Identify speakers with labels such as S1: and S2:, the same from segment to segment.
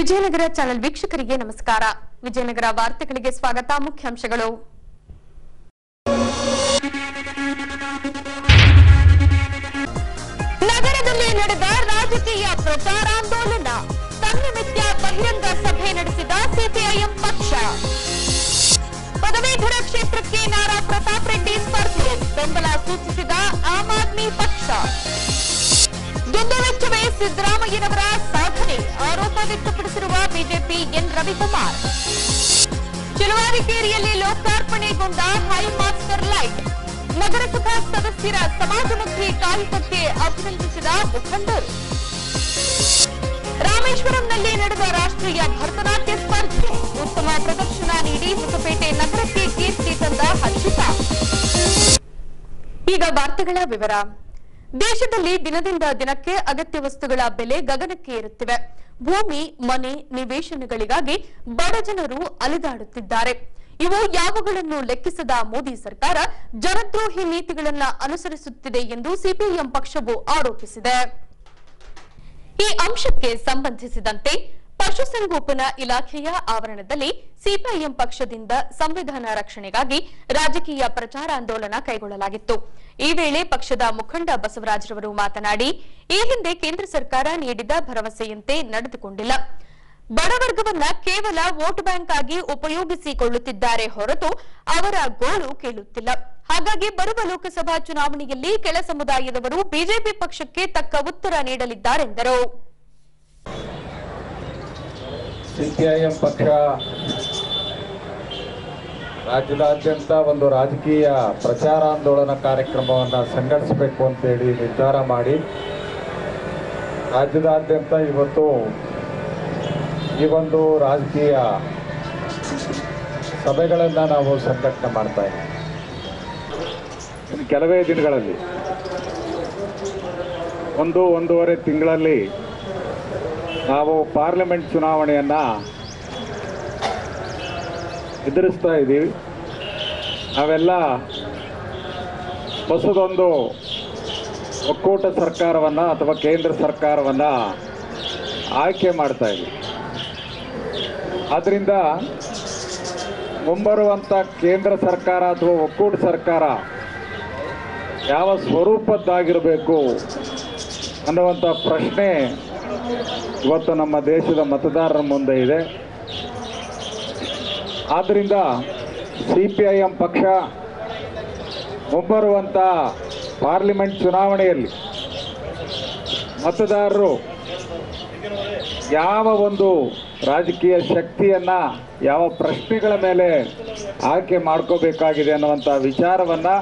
S1: Vijayanagara channel ವೀಕ್ಷಕರಿಗೆ ನಮಸ್ಕಾರ ವಿಜಯನಗರ ವಾರ್ತೆಗಳಿಗೆ ಸ್ವಾಗತ ಮುಖ್ಯಾಂಶಗಳು ನಗರದಲ್ಲಿ ನಡೆದ ರಾಜಕೀಯ ಪ್ರಚಾರಾಂದೋಲನ ಸಂಯಮಿತ್ಯ ಬಹಿರಂಗ ಸಭೆ ನಡೆಸಿದ ಸಿಪಿಐಎಂ ಪಕ್ಷ ಪದವೀಧರ ಕ್ಷೇತ್ರಕ್ಕೆ ನಾರಾ ಪ್ರತಾಪ್ ರೆಡ್ಡಿ ಸ್ಪರ್ಧೆ ಬೆಂಬಲ ಸೂಚಿಸಿದ ಆಮ್ ಆದ್ಮಿ ಪಕ್ಷ ದುಂದುವೆಚ್ಚವೇ ಸಿದ್ದರಾಮಯ್ಯನವರ ಸಾಧನೆ ಆರೋಪ ವ್ಯಕ್ತಪಡಿಸಿರುವ ಬಿಜೆಪಿ ಎನ್ ರವಿಕುಮಾರ್ ಚಿಲುವಾರಿಕೇರಿಯಲ್ಲಿ ಲೋಕಾರ್ಪಣೆಗೊಂಡ ಹೈ ಮಾಸ್ಟರ್ ಲೈಟ್ ನಗರಸಭಾ ಸದಸ್ಯರ ಸಮಾಜಮುಖಿ ಕಾರ್ಯಕರ್ತೆ ಅಭಿನಂದಿಸಿದ ಮುಖಂಡರು ರಾಮೇಶ್ವರಂನಲ್ಲಿ ನಡೆದ ರಾಷ್ಟ್ರೀಯ ಭರತನಾಟ್ಯ ಸ್ಪರ್ಧೆ ಉತ್ತಮ ಪ್ರದರ್ಶನ ನೀಡಿ ಹೊಸಪೇಟೆ ನಗರಕ್ಕೆ ಕೀರ್ತಿ ತಂದ ಹರ್ಷಿತಾ ಈಗ ವಾರ್ತೆಗಳ ವಿವರ ದೇಶದಲ್ಲಿ ದಿನದಿಂದ ದಿನಕ್ಕೆ ಅಗತ್ಯ ವಸ್ತುಗಳ ಬೆಲೆ ಗಗನಕ್ಕೆ ಏರುತ್ತಿವೆ ಭೂಮಿ ಮನೆ ನಿವೇಶನಗಳಿಗಾಗಿ ಬಡ ಜನರು ಅಲೆದಾಡುತ್ತಿದ್ದಾರೆ ಇವು ಯಾವುಗಳನ್ನು ಲೆಕ್ಕಿಸದ ಮೋದಿ ಸರ್ಕಾರ ಜನದ್ರೋಹಿ ನೀತಿಗಳನ್ನ ಅನುಸರಿಸುತ್ತಿದೆ ಎಂದು ಸಿಪಿಎಂ ಪಕ್ಷವು ಆರೋಪಿಸಿದೆ ಈ ಅಂಶಕ್ಕೆ ಸಂಬಂಧಿಸಿದಂತೆ ಪಶುಸಂಗೋಪನಾ ಇಲಾಖೆಯ ಆವರಣದಲ್ಲಿ ಸಿಪಿಐಎಂ ಪಕ್ಷದಿಂದ ಸಂವಿಧಾನ ರಕ್ಷಣೆಗಾಗಿ ರಾಜಕೀಯ ಪ್ರಚಾರಾಂದೋಲನ ಕೈಗೊಳ್ಳಲಾಗಿತ್ತು ಈ ವೇಳೆ ಪಕ್ಷದ ಮುಖಂಡ ಬಸವರಾಜರವರು ಮಾತನಾಡಿ ಈ ಹಿಂದೆ ಕೇಂದ್ರ ಸರ್ಕಾರ ನೀಡಿದ ಭರವಸೆಯಂತೆ ನಡೆದುಕೊಂಡಿಲ್ಲ ಬಡವರ್ಗವನ್ನ ಕೇವಲ ವೋಟ್ ಬ್ಯಾಂಕ್ ಆಗಿ ಉಪಯೋಗಿಸಿಕೊಳ್ಳುತ್ತಿದ್ದಾರೆ ಹೊರತು ಅವರ ಗೋಳು ಕೇಳುತ್ತಿಲ್ಲ ಹಾಗಾಗಿ ಬರುವ ಲೋಕಸಭಾ ಚುನಾವಣೆಯಲ್ಲಿ ಕೆಳ ಸಮುದಾಯದವರು ಬಿಜೆಪಿ ಪಕ್ಷಕ್ಕೆ ತಕ್ಕ ಉತ್ತರ ನೀಡಲಿದ್ದಾರೆಂದರು
S2: ಸಿಪಿಐಎಂ ಪಕ್ಷ ರಾಜ್ಯದಾದ್ಯಂತ ಒಂದು ರಾಜಕೀಯ ಪ್ರಚಾರಾಂದೋಲನ ಕಾರ್ಯಕ್ರಮವನ್ನು ಸಂಘಟಿಸಬೇಕು ಅಂತೇಳಿ ನಿರ್ಧಾರ ಮಾಡಿ ರಾಜ್ಯದಾದ್ಯಂತ ಇವತ್ತು ಈ ಒಂದು ರಾಜಕೀಯ ಸಭೆಗಳನ್ನು ನಾವು ಸಂಘಟನೆ ಮಾಡ್ತಾ ಇದ್ದೀವಿ ಇನ್ನು ಕೆಲವೇ ದಿನಗಳಲ್ಲಿ ಒಂದು ಒಂದೂವರೆ ತಿಂಗಳಲ್ಲಿ ನಾವು ಪಾರ್ಲಿಮೆಂಟ್ ಚುನಾವಣೆಯನ್ನು ಎದುರಿಸ್ತಾ ಇದ್ದೀವಿ ನಾವೆಲ್ಲ ಹೊಸದೊಂದು ಒಕ್ಕೂಟ ಸರ್ಕಾರವನ್ನು ಅಥವಾ ಕೇಂದ್ರ ಸರ್ಕಾರವನ್ನು ಆಯ್ಕೆ ಮಾಡ್ತಾ ಇದ್ದೀವಿ ಆದ್ದರಿಂದ ಮುಂಬರುವಂಥ ಕೇಂದ್ರ ಸರ್ಕಾರ ಅಥವಾ ಒಕ್ಕೂಟ ಸರ್ಕಾರ ಯಾವ ಸ್ವರೂಪದ್ದಾಗಿರಬೇಕು ಅನ್ನುವಂಥ ಪ್ರಶ್ನೆ ಇವತ್ತು ನಮ್ಮ ದೇಶದ ಮತದಾರರ ಮುಂದೆ ಇದೆ ಆದ್ದರಿಂದ ಸಿ ಪಿ ಐ ಎಂ ಪಕ್ಷ ಮುಂಬರುವಂಥ ಪಾರ್ಲಿಮೆಂಟ್ ಚುನಾವಣೆಯಲ್ಲಿ ಮತದಾರರು ಯಾವ ಒಂದು ರಾಜಕೀಯ ಶಕ್ತಿಯನ್ನು ಯಾವ ಪ್ರಶ್ನೆಗಳ ಮೇಲೆ ಆಯ್ಕೆ ಮಾಡ್ಕೋಬೇಕಾಗಿದೆ ಅನ್ನುವಂಥ ವಿಚಾರವನ್ನು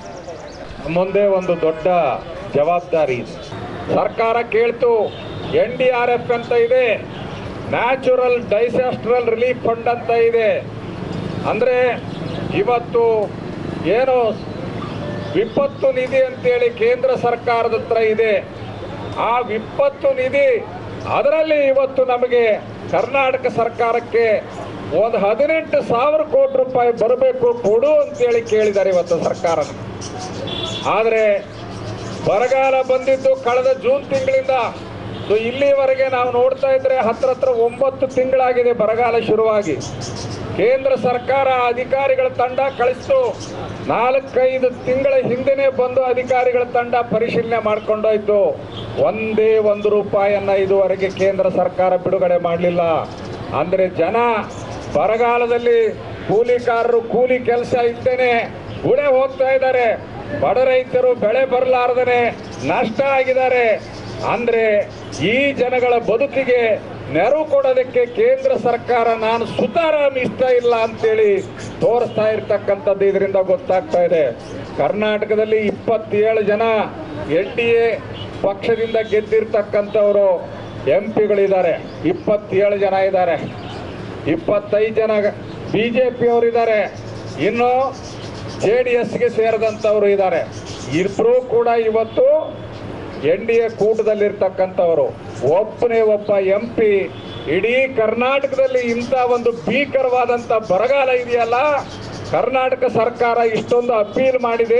S2: ಮುಂದೆ ಒಂದು ದೊಡ್ಡ ಜವಾಬ್ದಾರಿ ಇದೆ ಸರ್ಕಾರ ಕೇಳ್ತು ಎನ್ ಡಿ ಆರ್ ಎಫ್ ಅಂತ ಇದೆ ನ್ಯಾಚುರಲ್ ಡೈಸಾಸ್ಟ್ರಲ್ ರಿಲೀಫ್ ಫಂಡ್ ಅಂತ ಇದೆ ಅಂದರೆ ಇವತ್ತು ಏನು ವಿಪತ್ತು ನಿಧಿ ಅಂತೇಳಿ ಕೇಂದ್ರ ಸರ್ಕಾರದ ಹತ್ರ ಇದೆ ಆ ವಿಪತ್ತು ನಿಧಿ ಅದರಲ್ಲಿ ಇವತ್ತು ನಮಗೆ ಕರ್ನಾಟಕ ಸರ್ಕಾರಕ್ಕೆ ಒಂದು ಹದಿನೆಂಟು ಸಾವಿರ ಕೋಟಿ ರೂಪಾಯಿ ಬರಬೇಕು ಕೊಡು ಅಂತೇಳಿ ಕೇಳಿದ್ದಾರೆ ಇವತ್ತು ಸರ್ಕಾರ ಆದರೆ ಬರಗಾಲ ಬಂದಿದ್ದು ಕಳೆದ ಜೂನ್ ತಿಂಗಳಿಂದ ಸೊ ಇಲ್ಲಿವರೆಗೆ ನಾವು ನೋಡ್ತಾ ಇದ್ರೆ ಹತ್ರ ಹತ್ರ ಒಂಬತ್ತು ತಿಂಗಳಾಗಿದೆ ಬರಗಾಲ ಶುರುವಾಗಿ ಕೇಂದ್ರ ಸರ್ಕಾರ ಅಧಿಕಾರಿಗಳ ತಂಡ ಕಳಿಸ್ತು ನಾಲ್ಕೈದು ತಿಂಗಳ ಹಿಂದೆನೇ ಬಂದು ಅಧಿಕಾರಿಗಳ ತಂಡ ಪರಿಶೀಲನೆ ಮಾಡ್ಕೊಂಡೋಯ್ತು ಒಂದೇ ಒಂದು ರೂಪಾಯಿಯನ್ನ ಇದುವರೆಗೆ ಕೇಂದ್ರ ಸರ್ಕಾರ ಬಿಡುಗಡೆ ಮಾಡಲಿಲ್ಲ ಅಂದರೆ ಜನ ಬರಗಾಲದಲ್ಲಿ ಕೂಲಿಕಾರರು ಕೂಲಿ ಕೆಲಸ ಇದ್ದೇನೆ ಗುಳೆ ಹೋಗ್ತಾ ಇದ್ದಾರೆ ಬಡ ರೈತರು ಬೆಳೆ ಬರಲಾರ್ದನೆ ನಷ್ಟ ಆಗಿದ್ದಾರೆ ಅಂದ್ರೆ ಈ ಜನಗಳ ಬದುಕಿಗೆ ನೆರವು ಕೊಡೋದಕ್ಕೆ ಕೇಂದ್ರ ಸರ್ಕಾರ ನಾನು ಸುತಾರಾಮ್ ಇಷ್ಟ ಇಲ್ಲ ಅಂತೇಳಿ ತೋರಿಸ್ತಾ ಇರ್ತಕ್ಕಂಥದ್ದು ಇದರಿಂದ ಗೊತ್ತಾಗ್ತಾ ಇದೆ ಕರ್ನಾಟಕದಲ್ಲಿ ಇಪ್ಪತ್ತೇಳು ಜನ ಎನ್ ಡಿ ಎ ಪಕ್ಷದಿಂದ ಗೆದ್ದಿರ್ತಕ್ಕಂಥವರು ಎಂ ಪಿಗಳಿದ್ದಾರೆ ಇಪ್ಪತ್ತೇಳು ಜನ ಇದ್ದಾರೆ ಇಪ್ಪತ್ತೈದು ಜನ ಬಿ ಜೆ ಪಿಯವರಿದ್ದಾರೆ ಇನ್ನು ಜೆ ಡಿ ಎಸ್ಗೆ ಸೇರಿದಂಥವರು ಇದ್ದಾರೆ ಇಬ್ಬರು ಕೂಡ ಇವತ್ತು ಎನ್ ಡಿ ಎ ಕೂಟದಲ್ಲಿರ್ತಕ್ಕಂಥವರು ಒಬ್ಬನೇ ಒಬ್ಬ ಎಂ ಪಿ ಇಡೀ ಕರ್ನಾಟಕದಲ್ಲಿ ಇಂಥ ಒಂದು ಭೀಕರವಾದಂಥ ಬರಗಾಲ ಇದೆಯಲ್ಲ ಕರ್ನಾಟಕ ಸರ್ಕಾರ ಇಷ್ಟೊಂದು ಅಪೀಲ್ ಮಾಡಿದೆ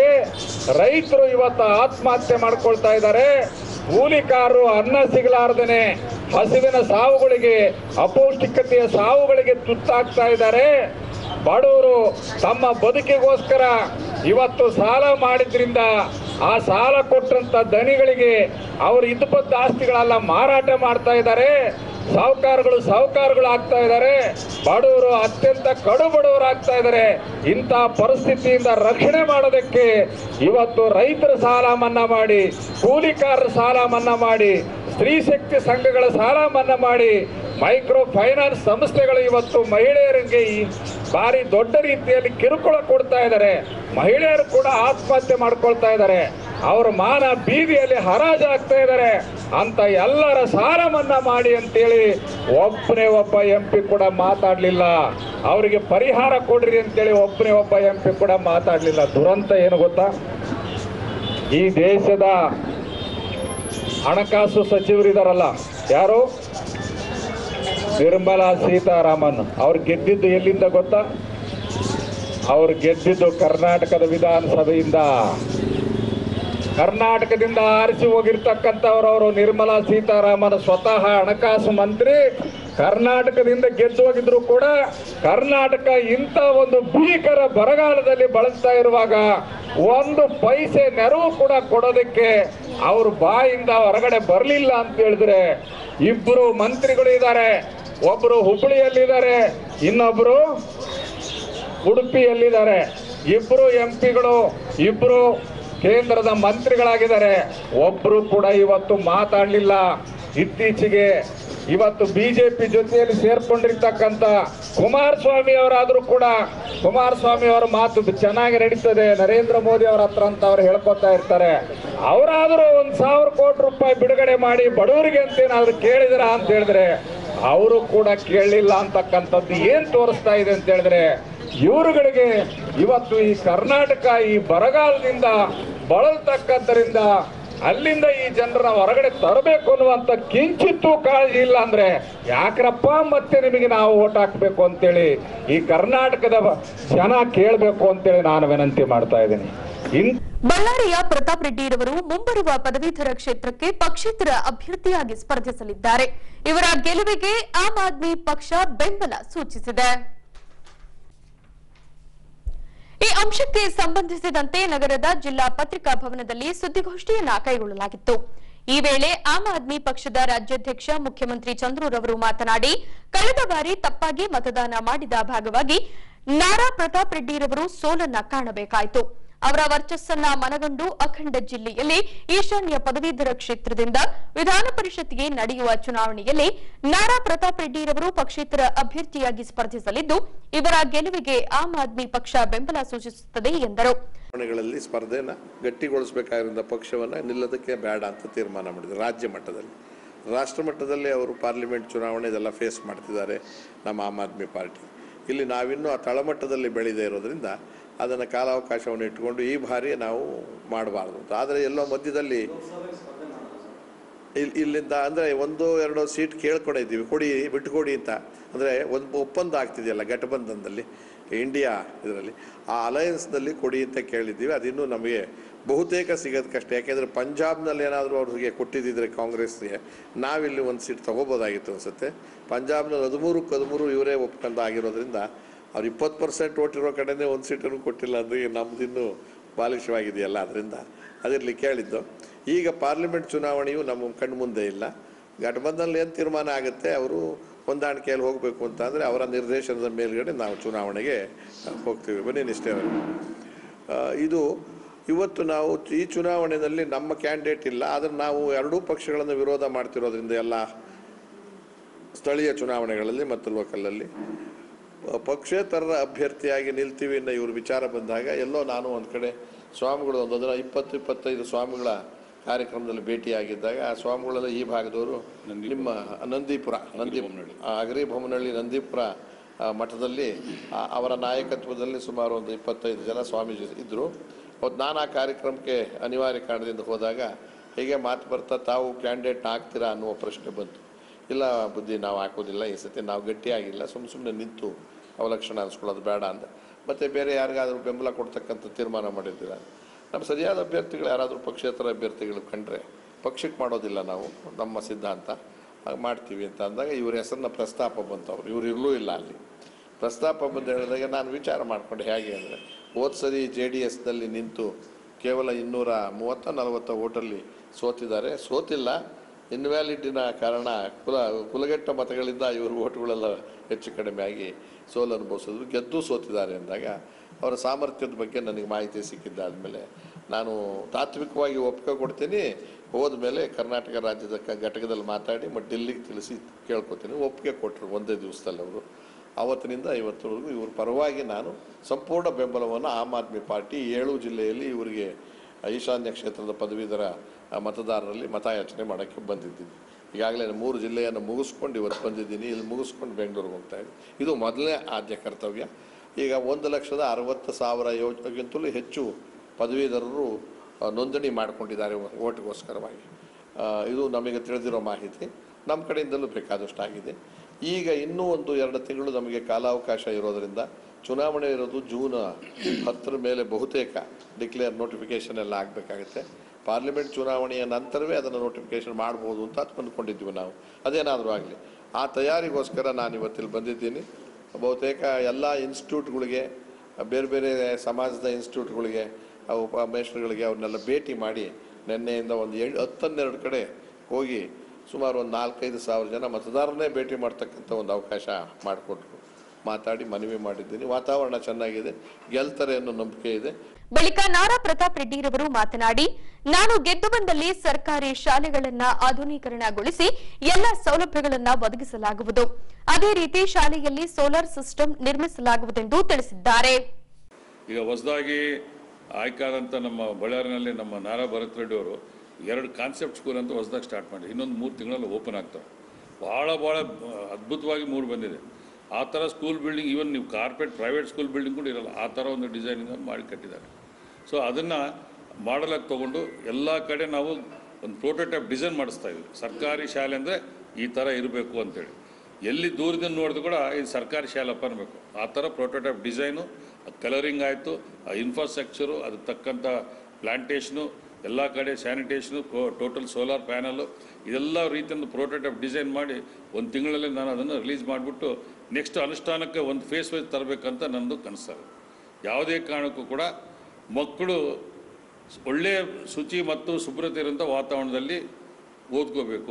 S2: ರೈತರು ಇವತ್ತು ಆತ್ಮಹತ್ಯೆ ಮಾಡ್ಕೊಳ್ತಾ ಇದ್ದಾರೆ ಕೂಲಿಕಾರರು ಅನ್ನ ಸಿಗಲಾರ್ದೇನೆ ಹಸಿವಿನ ಸಾವುಗಳಿಗೆ ಅಪೌಷ್ಟಿಕತೆಯ ಸಾವುಗಳಿಗೆ ತುತ್ತಾಗ್ತಾ ಇದ್ದಾರೆ ಬಡವರು ತಮ್ಮ ಬದುಕಿಗೋಸ್ಕರ ಇವತ್ತು ಸಾಲ ಮಾಡಿದ್ರಿಂದ ಆ ಸಾಲ ಕೊಟ್ಟಂತ ದಣಿಗಳಿಗೆ ಅವರು ಇದ್ದಪದ್ದ ಆಸ್ತಿಗಳೆಲ್ಲ ಮಾರಾಟ ಮಾಡ್ತಾ ಇದ್ದಾರೆ ಸಾಹುಕಾರಗಳು ಸಾಹುಕಾರಗಳು ಆಗ್ತಾ ಇದ್ದಾರೆ ಬಡವರು ಅತ್ಯಂತ ಕಡು ಬಡವರು ಆಗ್ತಾ ಇದ್ದಾರೆ ಇಂಥ ಪರಿಸ್ಥಿತಿಯಿಂದ ರಕ್ಷಣೆ ಮಾಡೋದಕ್ಕೆ ಇವತ್ತು ರೈತರ ಸಾಲ ಮನ್ನಾ ಮಾಡಿ ಕೂಲಿಕಾರರ ಸಾಲ ಮನ್ನಾ ಮಾಡಿ ಸ್ತ್ರೀ ಶಕ್ತಿ ಸಂಘಗಳ ಸಾಲ ಮನ್ನಾ ಮಾಡಿ ಮೈಕ್ರೋ ಫೈನಾನ್ಸ್ ಸಂಸ್ಥೆಗಳು ಇವತ್ತು ಮಹಿಳೆಯರಿಗೆ ಈ ಭಾರಿ ದೊಡ್ಡ ರೀತಿಯಲ್ಲಿ ಕಿರುಕುಳ ಕೊಡ್ತಾ ಇದ್ದಾರೆ ಮಹಿಳೆಯರು ಕೂಡ ಆತ್ಮಹತ್ಯೆ ಮಾಡ್ಕೊಳ್ತಾ ಇದ್ದಾರೆ ಅವ್ರ ಮಾನ ಬೀದಿಯಲ್ಲಿ ಹರಾಜಾಗ್ತಾ ಇದ್ದಾರೆ ಅಂತ ಎಲ್ಲರ ಸಾಲ ಮನ್ನಾ ಮಾಡಿ ಅಂತೇಳಿ ಒಬ್ಬನೇ ಒಬ್ಬ ಎಂ ಪಿ ಕೂಡ ಮಾತಾಡ್ಲಿಲ್ಲ ಅವರಿಗೆ ಪರಿಹಾರ ಕೊಡ್ರಿ ಅಂತೇಳಿ ಒಬ್ಬನೇ ಒಬ್ಬ ಎಂ ಪಿ ಕೂಡ ಮಾತಾಡ್ಲಿಲ್ಲ ದುರಂತ ಏನು ಗೊತ್ತಾ ಈ ದೇಶದ ಹಣಕಾಸು ಸಚಿವರಿದಾರಲ್ಲ ಯಾರು ನಿರ್ಮಲಾ ಸೀತಾರಾಮನ್ ಅವ್ರು ಗೆದ್ದಿದ್ದು ಎಲ್ಲಿಂದ ಗೊತ್ತಾ ಅವ್ರು ಗೆದ್ದಿದ್ದು ಕರ್ನಾಟಕದ ವಿಧಾನಸಭೆಯಿಂದ ಕರ್ನಾಟಕದಿಂದ ಆರಿಸಿ ಹೋಗಿರ್ತಕ್ಕಂಥವ್ರು ಅವರು ನಿರ್ಮಲಾ ಸೀತಾರಾಮನ್ ಸ್ವತಃ ಹಣಕಾಸು ಮಂತ್ರಿ ಕರ್ನಾಟಕದಿಂದ ಗೆದ್ದು ಹೋಗಿದ್ರು ಕೂಡ ಕರ್ನಾಟಕ ಇಂಥ ಒಂದು ಭೀಕರ ಬರಗಾಲದಲ್ಲಿ ಬಳಸ್ತಾ ಇರುವಾಗ ಒಂದು ಪೈಸೆ ನೆರವು ಕೂಡ ಕೊಡೋದಕ್ಕೆ ಅವ್ರ ಬಾಯಿಂದ ಹೊರಗಡೆ ಬರಲಿಲ್ಲ ಅಂತ ಹೇಳಿದ್ರೆ ಇಬ್ಬರು ಮಂತ್ರಿಗಳು ಇದ್ದಾರೆ ಒಬ್ಬರು ಹುಬ್ಬಳ್ಳಿಯಲ್ಲಿದ್ದಾರೆ ಇನ್ನೊಬ್ಬರು ಉಡುಪಿಯಲ್ಲಿದ್ದಾರೆ ಇಬ್ರು ಎಂ ಪಿಗಳು ಇಬ್ರು ಕೇಂದ್ರದ ಮಂತ್ರಿಗಳಾಗಿದ್ದಾರೆ ಒಬ್ರು ಕೂಡ ಇವತ್ತು ಮಾತಾಡಲಿಲ್ಲ ಇತ್ತೀಚೆಗೆ ಇವತ್ತು ಬಿಜೆಪಿ ಜೊತೆಯಲ್ಲಿ ಸೇರ್ಕೊಂಡಿರ್ತಕ್ಕಂಥ ಕುಮಾರಸ್ವಾಮಿ ಅವರಾದ್ರೂ ಕೂಡ ಕುಮಾರಸ್ವಾಮಿ ಅವರ ಮಾತು ಚೆನ್ನಾಗಿ ನಡೀತದೆ ನರೇಂದ್ರ ಮೋದಿ ಅವರ ಹತ್ರ ಅಂತ ಅವ್ರು ಹೇಳ್ಕೊತಾ ಇರ್ತಾರೆ ಅವರಾದ್ರೂ ಒಂದ್ ಸಾವಿರ ಕೋಟಿ ರೂಪಾಯಿ ಬಿಡುಗಡೆ ಮಾಡಿ ಬಡವರಿಗೆ ಅಂತ ಏನಾದ್ರು ಕೇಳಿದ್ರ ಅಂತ ಹೇಳಿದ್ರೆ ಅವರು ಕೂಡ ಕೇಳಲಿಲ್ಲ ಅಂತಕ್ಕಂಥದ್ದು ಏನ್ ತೋರಿಸ್ತಾ ಇದೆ ಅಂತ ಹೇಳಿದ್ರೆ ಇವರುಗಳಿಗೆ ಇವತ್ತು ಈ ಕರ್ನಾಟಕ ಈ ಬರಗಾಲದಿಂದ ಬಳಲ್ತಕ್ಕದ್ದರಿಂದ ಅಲ್ಲಿಂದ ಈ ಜನರ ಹೊರಗಡೆ ತರಬೇಕು ಅನ್ನುವಂತ ಕಿಂಚಿತ್ತೂ ಕಾಳಜಿ ಇಲ್ಲ ಅಂದ್ರೆ ಯಾಕ್ರಪ್ಪ ಮತ್ತೆ ನಿಮಗೆ ನಾವು ಓಟ್ ಹಾಕ್ಬೇಕು ಅಂತೇಳಿ ಈ ಕರ್ನಾಟಕದ ಜನ ಕೇಳಬೇಕು ಅಂತೇಳಿ ನಾನು ವಿನಂತಿ ಮಾಡ್ತಾ ಇದ್ದೀನಿ ಇನ್
S1: ಬಳ್ಳಾರಿಯ ಪ್ರತಾಪ್ ರೆಡ್ಡಿರವರು ಮುಂಬರುವ ಪದವೀಧರ ಕ್ಷೇತ್ರಕ್ಕೆ ಪಕ್ಷೇತರ ಅಭ್ಯರ್ಥಿಯಾಗಿ ಸ್ಪರ್ಧಿಸಲಿದ್ದಾರೆ ಇವರ ಗೆಲುವಿಗೆ ಆಮ್ ಆದ್ಮಿ ಪಕ್ಷ ಬೆಂಬಲ ಸೂಚಿಸಿದೆ ಈ ಅಂಶಕ್ಕೆ ಸಂಬಂಧಿಸಿದಂತೆ ನಗರದ ಜಿಲ್ಲಾ ಪತ್ರಿಕಾ ಭವನದಲ್ಲಿ ಸುದ್ದಿಗೋಷ್ಠಿಯನ್ನ ಕೈಗೊಳ್ಳಲಾಗಿತ್ತು ಈ ವೇಳೆ ಆಮ್ ಆದ್ಮಿ ಪಕ್ಷದ ರಾಜ್ಯಾಧ್ಯಕ್ಷ ಮುಖ್ಯಮಂತ್ರಿ ಚಂದ್ರೂರವರು ಮಾತನಾಡಿ ಕಳೆದ ಬಾರಿ ತಪ್ಪಾಗಿ ಮತದಾನ ಮಾಡಿದ ಭಾಗವಾಗಿ ನಾರಾ ಪ್ರತಾಪ್ ರೆಡ್ಡಿರವರು ಸೋಲನ್ನ ಕಾಣಬೇಕಾಯಿತು ಅವರ ವರ್ಚಸ್ಸನ್ನ ಮನಗಂಡು ಅಖಂಡ ಜಿಲ್ಲೆಯಲ್ಲಿ ಈಶಾನ್ಯ ಪದವೀಧರ ಕ್ಷೇತ್ರದಿಂದ ವಿಧಾನ ಪರಿಷತ್ಗೆ ನಡೆಯುವ ಚುನಾವಣೆಯಲ್ಲಿ ನಾರಾ ಪ್ರತಾಪ್ ರೆಡ್ಡಿರವರು ಪಕ್ಷೇತರ ಅಭ್ಯರ್ಥಿಯಾಗಿ ಸ್ಪರ್ಧಿಸಲಿದ್ದು ಇವರ ಗೆಲುವಿಗೆ ಆಮ್ ಆದ್ಮಿ ಪಕ್ಷ ಬೆಂಬಲ ಸೂಚಿಸುತ್ತದೆ ಎಂದರು
S3: ಚುನಾವಣೆಗಳಲ್ಲಿ ಸ್ಪರ್ಧೆನ ಗಟ್ಟಿಗೊಳಿಸಬೇಕಾಗಿರೋ ಪಕ್ಷವನ್ನು ನಿಲ್ಲೋದಕ್ಕೆ ಬೇಡ ಅಂತ ತೀರ್ಮಾನ ಮಾಡಿದ್ರು ರಾಜ್ಯ ಮಟ್ಟದಲ್ಲಿ ರಾಷ್ಟ್ರ ಮಟ್ಟದಲ್ಲಿ ಅವರು ಪಾರ್ಲಿಮೆಂಟ್ ಚುನಾವಣೆ ಇದೆಲ್ಲ ಫೇಸ್ ಮಾಡ್ತಿದ್ದಾರೆ ನಮ್ಮ ಆಮ್ ಆದ್ಮಿ ಪಾರ್ಟಿ ಇಲ್ಲಿ ನಾವಿನ್ನೂ ಆ ತಳಮಟ್ಟದಲ್ಲಿ ಬೆಳೆದೇ ಇರೋದ್ರಿಂದ ಅದನ್ನು ಕಾಲಾವಕಾಶವನ್ನು ಇಟ್ಕೊಂಡು ಈ ಬಾರಿ ನಾವು ಮಾಡಬಾರ್ದು ಅಂತ ಆದರೆ ಎಲ್ಲೋ ಮಧ್ಯದಲ್ಲಿ ಇಲ್ಲಿ ಇಲ್ಲಿಂದ ಅಂದರೆ ಒಂದು ಎರಡು ಸೀಟ್ ಕೇಳ್ಕೊಂಡಿದ್ದೀವಿ ಕೊಡಿ ಬಿಟ್ಟುಕೊಡಿ ಅಂತ ಅಂದರೆ ಒಂದು ಒಪ್ಪಂದ ಆಗ್ತಿದೆಯಲ್ಲ ಘಟಬಂಧನದಲ್ಲಿ ಇಂಡಿಯಾ ಇದರಲ್ಲಿ ಆ ಅಲಯನ್ಸ್ನಲ್ಲಿ ಕೊಡಿ ಅಂತ ಕೇಳಿದ್ದೀವಿ ಅದಿನ್ನೂ ನಮಗೆ ಬಹುತೇಕ ಸಿಗೋದು ಕಷ್ಟ ಯಾಕೆಂದರೆ ಪಂಜಾಬ್ನಲ್ಲಿ ಏನಾದರೂ ಅವ್ರಿಗೆ ಕೊಟ್ಟಿದ್ದಿದ್ರೆ ಕಾಂಗ್ರೆಸ್ಗೆ ನಾವಿಲ್ಲಿ ಒಂದು ಸೀಟ್ ತೊಗೋಬೋದಾಗಿತ್ತು ಅನಿಸುತ್ತೆ ಪಂಜಾಬ್ನಲ್ಲಿ ಹದಿಮೂರಕ್ಕೆ ಹದಿಮೂರು ಇವರೇ ಒಪ್ಕೊಂಡು ಆಗಿರೋದ್ರಿಂದ ಅವ್ರು ಇಪ್ಪತ್ತು ಪರ್ಸೆಂಟ್ ಓಟಿರೋ ಕಡೆನೇ ಒಂದು ಸೀಟನ್ನು ಕೊಟ್ಟಿಲ್ಲ ಅಂದರೆ ನಮ್ಮದಿನ್ನೂ ಬಾಲಿಶವಾಗಿದೆಯಲ್ಲ ಅದರಿಂದ ಅದಿರಲಿ ಕೇಳಿದ್ದು ಈಗ ಪಾರ್ಲಿಮೆಂಟ್ ಚುನಾವಣೆಯು ನಮ್ಮ ಕಣ್ಣು ಮುಂದೆ ಇಲ್ಲ ಘಟಬಂಧನಲ್ಲಿ ಏನು ತೀರ್ಮಾನ ಆಗುತ್ತೆ ಅವರು ಹೊಂದಾಣಿಕೆಯಲ್ಲಿ ಹೋಗಬೇಕು ಅಂತ ಅಂದರೆ ಅವರ ನಿರ್ದೇಶನದ ಮೇಲ್ಗಡೆ ನಾವು ಚುನಾವಣೆಗೆ ಹೋಗ್ತೀವಿ ಬನ್ನಿ ನಿಷ್ಠೆ ಇದು ಇವತ್ತು ನಾವು ಈ ಚುನಾವಣೆಯಲ್ಲಿ ನಮ್ಮ ಕ್ಯಾಂಡಿಡೇಟ್ ಇಲ್ಲ ಆದರೆ ನಾವು ಎರಡೂ ಪಕ್ಷಗಳನ್ನು ವಿರೋಧ ಮಾಡ್ತಿರೋದ್ರಿಂದ ಎಲ್ಲ ಸ್ಥಳೀಯ ಚುನಾವಣೆಗಳಲ್ಲಿ ಮತ್ತು ಲೋಕಲಲ್ಲಿ ಪಕ್ಷೇತರರ ಅಭ್ಯರ್ಥಿಯಾಗಿ ನಿಲ್ತೀವಿ ಅನ್ನೋ ಇವ್ರ ವಿಚಾರ ಬಂದಾಗ ಎಲ್ಲೋ ನಾನು ಒಂದು ಕಡೆ ಸ್ವಾಮಿಗಳು ಒಂದು ಅದರ ಇಪ್ಪತ್ತು ಇಪ್ಪತ್ತೈದು ಸ್ವಾಮಿಗಳ ಕಾರ್ಯಕ್ರಮದಲ್ಲಿ ಭೇಟಿಯಾಗಿದ್ದಾಗ ಆ ಸ್ವಾಮಿಗಳೆಲ್ಲ ಈ ಭಾಗದವರು ನಿಮ್ಮ ನಂದೀಪುರ ನಂದಿ ಆ ಅಗರಿ ಬೊಮ್ಮನಹಳ್ಳಿ ನಂದೀಪುರ ಆ, ಮಠದಲ್ಲಿ ಆ, ಅವರ ನಾಯಕತ್ವದಲ್ಲಿ ಸುಮಾರು ಒಂದು ಇಪ್ಪತ್ತೈದು ಜನ ಸ್ವಾಮೀಜಿ ಇದ್ದರು ಅವತ್ತು ನಾನು ಆ ಕಾರ್ಯಕ್ರಮಕ್ಕೆ ಅನಿವಾರ್ಯ ಕಾರಣದಿಂದ ಹೋದಾಗ ಹೀಗೆ ಮಾತು ಬರ್ತಾ ತಾವು ಕ್ಯಾಂಡಿಡೇಟ್ ಹಾಕ್ತೀರಾ ಅನ್ನುವ ಪ್ರಶ್ನೆ ಬಂತು ಇಲ್ಲ ಬುದ್ಧಿ ನಾವು ಹಾಕೋದಿಲ್ಲ ಈ ಸತಿ ನಾವು ಗಟ್ಟಿಯಾಗಿಲ್ಲ ಸುಮ್ಮ ಸುಮ್ಮನೆ ನಿಂತು ಅವಲಕ್ಷಣ ಅನ್ಸ್ಕೊಳ್ಳೋದು ಬೇಡ ಅಂತ ಮತ್ತು ಬೇರೆ ಯಾರಿಗಾದರೂ ಬೆಂಬಲ ಕೊಡ್ತಕ್ಕಂಥ ತೀರ್ಮಾನ ಮಾಡಿದ್ದೀರ ನಮ್ಮ ಸರಿಯಾದ ಅಭ್ಯರ್ಥಿಗಳು ಯಾರಾದರೂ ಪಕ್ಷೇತರ ಅಭ್ಯರ್ಥಿಗಳು ಕಂಡ್ರೆ ಪಕ್ಷಕ್ಕೆ ಮಾಡೋದಿಲ್ಲ ನಾವು ನಮ್ಮ ಸಿದ್ಧಾಂತ ಹಾಗೆ ಮಾಡ್ತೀವಿ ಅಂತ ಅಂದಾಗ ಇವ್ರ ಹೆಸರನ್ನ ಪ್ರಸ್ತಾಪ ಬಂತು ಅವ್ರು ಇವ್ರು ಇರಲೂ ಇಲ್ಲ ಅಲ್ಲಿ ಪ್ರಸ್ತಾಪ ಬಂದು ಹೇಳಿದಾಗ ನಾನು ವಿಚಾರ ಮಾಡಿಕೊಂಡೆ ಹೇಗೆ ಅಂದರೆ ಹೋದ ಸರಿ ಜೆ ಡಿ ಎಸ್ನಲ್ಲಿ ನಿಂತು ಕೇವಲ ಇನ್ನೂರ ಮೂವತ್ತ ನಲವತ್ತ ಓಟಲ್ಲಿ ಸೋತಿದ್ದಾರೆ ಸೋತಿಲ್ಲ ಇನ್ವ್ಯಾಲಿಡಿನ ಕಾರಣ ಕುಲ ಕುಲಗೆಟ್ಟ ಮತಗಳಿಂದ ಇವರು ಓಟ್ಗಳೆಲ್ಲ ಹೆಚ್ಚು ಕಡಿಮೆ ಆಗಿ ಸೋಲು ಅನುಭವಿಸಿದ್ರು ಗೆದ್ದು ಸೋತಿದ್ದಾರೆ ಅಂದಾಗ ಅವರ ಸಾಮರ್ಥ್ಯದ ಬಗ್ಗೆ ನನಗೆ ಮಾಹಿತಿ ಸಿಕ್ಕಿದ್ದಾದಮೇಲೆ ನಾನು ತಾತ್ವಿಕವಾಗಿ ಒಪ್ಪಿಗೆ ಕೊಡ್ತೀನಿ ಹೋದ ಮೇಲೆ ಕರ್ನಾಟಕ ರಾಜ್ಯದ ಕ- ಘಟಕದಲ್ಲಿ ಮಾತಾಡಿ ಮತ್ತು ಡೆಲ್ಲಿಗೆ ತಿಳಿಸಿ ಕೇಳ್ಕೊತೀನಿ ಒಪ್ಪಿಗೆ ಕೊಟ್ಟರು ಒಂದೇ ದಿವಸದಲ್ಲಿ ಅವರು ಆವತ್ತಿನಿಂದ ಇವತ್ತವರೆಗೂ ಇವ್ರ ಪರವಾಗಿ ನಾನು ಸಂಪೂರ್ಣ ಬೆಂಬಲವನ್ನು ಆಮ್ ಆದ್ಮಿ ಪಾರ್ಟಿ ಏಳು ಜಿಲ್ಲೆಯಲ್ಲಿ ಇವರಿಗೆ ಈಶಾನ್ಯ ಕ್ಷೇತ್ರದ ಪದವೀಧರ ಆ, ಮತದಾರರಲ್ಲಿ ಮತಯಾಚನೆ ಮಾಡೋಕ್ಕೆ ಬಂದಿದ್ದೀನಿ ಈಗಾಗಲೇ ಮೂರು ಜಿಲ್ಲೆಯನ್ನು ಮುಗಿಸ್ಕೊಂಡು ಇವತ್ತು ಬಂದಿದ್ದೀನಿ ಇಲ್ಲಿ ಮುಗಿಸ್ಕೊಂಡು ಬೆಂಗಳೂರಿಗೆ ಹೋಗ್ತಾ ಇದ್ದೀನಿ ಇದು ಮೊದಲನೇ ಆದ್ಯ ಕರ್ತವ್ಯ ಈಗ ಒಂದು ಲಕ್ಷದ ಅರವತ್ತು ಸಾವಿರ ಯೋಜನೆಗಿಂತಲೂ ಹೆಚ್ಚು ಪದವೀಧರರು ಆ, ನೋಂದಣಿ ಮಾಡಿಕೊಂಡಿದ್ದಾರೆ ಓಟ್ಗೋಸ್ಕರವಾಗಿ ಆ, ಇದು ನಮಗೆ ತಿಳಿದಿರೋ ಮಾಹಿತಿ ನಮ್ಮ ಕಡೆಯಿಂದಲೂ ಬೇಕಾದಷ್ಟು ಆಗಿದೆ ಈಗ ಇನ್ನೂ ಒಂದು ಎರಡು ತಿಂಗಳು ನಮಗೆ ಕಾಲಾವಕಾಶ ಇರೋದರಿಂದ ಚುನಾವಣೆ ಇರೋದು ಜೂನ್ ಹತ್ತರ ಮೇಲೆ ಬಹುತೇಕ ಡಿಕ್ಲೇರ್ ನೋಟಿಫಿಕೇಶನ್ ಎಲ್ಲ ಆಗಬೇಕಾಗುತ್ತೆ ಪಾರ್ಲಿಮೆಂಟ್ ಚುನಾವಣೆಯ ನಂತರವೇ ಅದನ್ನು ನೋಟಿಫಿಕೇಶನ್ ಮಾಡ್ಬೋದು ಅಂತ ಅಂದ್ಕೊಂಡಿದ್ವಿ ನಾವು ಅದೇನಾದರೂ ಆಗಲಿ ಆ ತಯಾರಿಗೋಸ್ಕರ ನಾನು ಇವತ್ತಿಲ್ಲಿ ಬಂದಿದ್ದೀನಿ ಬಹುತೇಕ ಎಲ್ಲ ಇನ್ಸ್ಟಿಟ್ಯೂಟ್ಗಳಿಗೆ ಬೇರೆ ಬೇರೆ ಸಮಾಜದ ಇನ್ಸ್ಟಿಟ್ಯೂಟ್ಗಳಿಗೆ ಅವು ಮೇಷ್ಟ್ರುಗಳಿಗೆ ಅವ್ರನ್ನೆಲ್ಲ ಭೇಟಿ ಮಾಡಿ ನಿನ್ನೆಯಿಂದ ಒಂದು ಏಳು ಹತ್ತನ್ನೆರಡು ಕಡೆ ಹೋಗಿ ಸುಮಾರು ಒಂದು ನಾಲ್ಕೈದು ಸಾವಿರ ಜನ ಮತದಾರರನ್ನೇ ಭೇಟಿ ಮಾಡ್ತಕ್ಕಂಥ ಒಂದು ಅವಕಾಶ ಮಾಡಿಕೊಟ್ರು ಮಾತಾಡಿ ಮನವಿ ಮಾಡಿದ್ದೀನಿ ವಾತಾವರಣ ಚೆನ್ನಾಗಿದೆ ಗೆಲ್ತಾರೆ ಅನ್ನೋ ನಂಬಿಕೆ ಇದೆ
S1: ಬಳಿಕ ನಾರಾ ಪ್ರತಾಪ್ ರೆಡ್ಡಿರವರು ಮಾತನಾಡಿ ನಾನು ಗೆದ್ದು ಬಂದಲ್ಲಿ ಸರ್ಕಾರಿ ಶಾಲೆಗಳನ್ನ ಆಧುನೀಕರಣಗೊಳಿಸಿ ಎಲ್ಲ ಸೌಲಭ್ಯಗಳನ್ನ ಒದಗಿಸಲಾಗುವುದು ಅದೇ ರೀತಿ ಶಾಲೆಯಲ್ಲಿ ಸೋಲಾರ್ ಸಿಸ್ಟಮ್ ನಿರ್ಮಿಸಲಾಗುವುದೆಂದು ತಿಳಿಸಿದ್ದಾರೆ
S4: ಈಗ ಹೊಸದಾಗಿ ಆಯ್ಕಾದಂಥ ನಮ್ಮ ಬಳ್ಳಾರಿನಲ್ಲಿ ನಮ್ಮ ನಾರಾ ಭರತ್ ರೆಡ್ಡಿ ಅವರು ಎರಡು ಕಾನ್ಸೆಪ್ಟ್ ಸ್ಕೂಲ್ ಅಂತ ಹೊಸದಾಗಿ ಸ್ಟಾರ್ಟ್ ಮಾಡಿ ಇನ್ನೊಂದು ಮೂರು ತಿಂಗಳಲ್ಲಿ ಓಪನ್ ಆಗ್ತವೆ ಭಾಳ ಭಾಳ ಅದ್ಭುತವಾಗಿ ಮೂರು ಬಂದಿದೆ ಆ ಥರ ಸ್ಕೂಲ್ ಬಿಲ್ಡಿಂಗ್ ಈವನ್ ನೀವು ಕಾರ್ಪೊರೇಟ್ ಪ್ರೈವೇಟ್ ಸ್ಕೂಲ್ ಬಿಲ್ಡಿಂಗ್ ಕೂಡ ಇರಲ್ಲ ಆ ಥರ ಒಂದು ಡಿಸೈನಿಂಗ್ ಮಾಡಿ ಕಟ್ಟಿದ್ದಾರೆ ಸೊ ಅದನ್ನು ಮಾಡಲಾಗಿ ತೊಗೊಂಡು ಎಲ್ಲ ಕಡೆ ನಾವು ಒಂದು ಪ್ರೋಟೋಟೈಪ್ ಡಿಸೈನ್ ಮಾಡಿಸ್ತಾ ಇದ್ವಿ ಸರ್ಕಾರಿ ಶಾಲೆ ಅಂದರೆ ಈ ಥರ ಇರಬೇಕು ಅಂತೇಳಿ ಎಲ್ಲಿ ದೂರದಿಂದ ನೋಡಿದ್ರು ಕೂಡ ಇದು ಸರ್ಕಾರಿ ಶಾಲೆಪ್ಪ ಅನ್ಬೇಕು ಆ ಥರ ಪ್ರೋಟೋಟೈಪ್ ಡಿಸೈನು ಕಲರಿಂಗ್ ಆಯಿತು ಆ ಇನ್ಫ್ರಾಸ್ಟ್ರಕ್ಚರು ಅದಕ್ಕೆ ತಕ್ಕಂಥ ಪ್ಲಾಂಟೇಷನು ಎಲ್ಲ ಕಡೆ ಸ್ಯಾನಿಟೇಷನು ಟೋಟಲ್ ಸೋಲಾರ್ ಪ್ಯಾನಲ್ಲು ಇದೆಲ್ಲ ರೀತಿಯಿಂದ ಪ್ರೋಟೋಟೈಪ್ ಡಿಸೈನ್ ಮಾಡಿ ಒಂದು ತಿಂಗಳಲ್ಲಿ ನಾನು ಅದನ್ನು ರಿಲೀಸ್ ಮಾಡಿಬಿಟ್ಟು ನೆಕ್ಸ್ಟ್ ಅನುಷ್ಠಾನಕ್ಕೆ ಒಂದು ಫೇಸ್ ವೈಸ್ ತರಬೇಕಂತ ನನ್ನದು ಕನಸಾಗ ಯಾವುದೇ ಕಾರಣಕ್ಕೂ ಕೂಡ ಮಕ್ಕಳು ಒಳ್ಳೆಯ ಶುಚಿ ಮತ್ತು ಶುಭ್ರತೆ ಇರುವಂಥ ವಾತಾವರಣದಲ್ಲಿ ಓದ್ಕೋಬೇಕು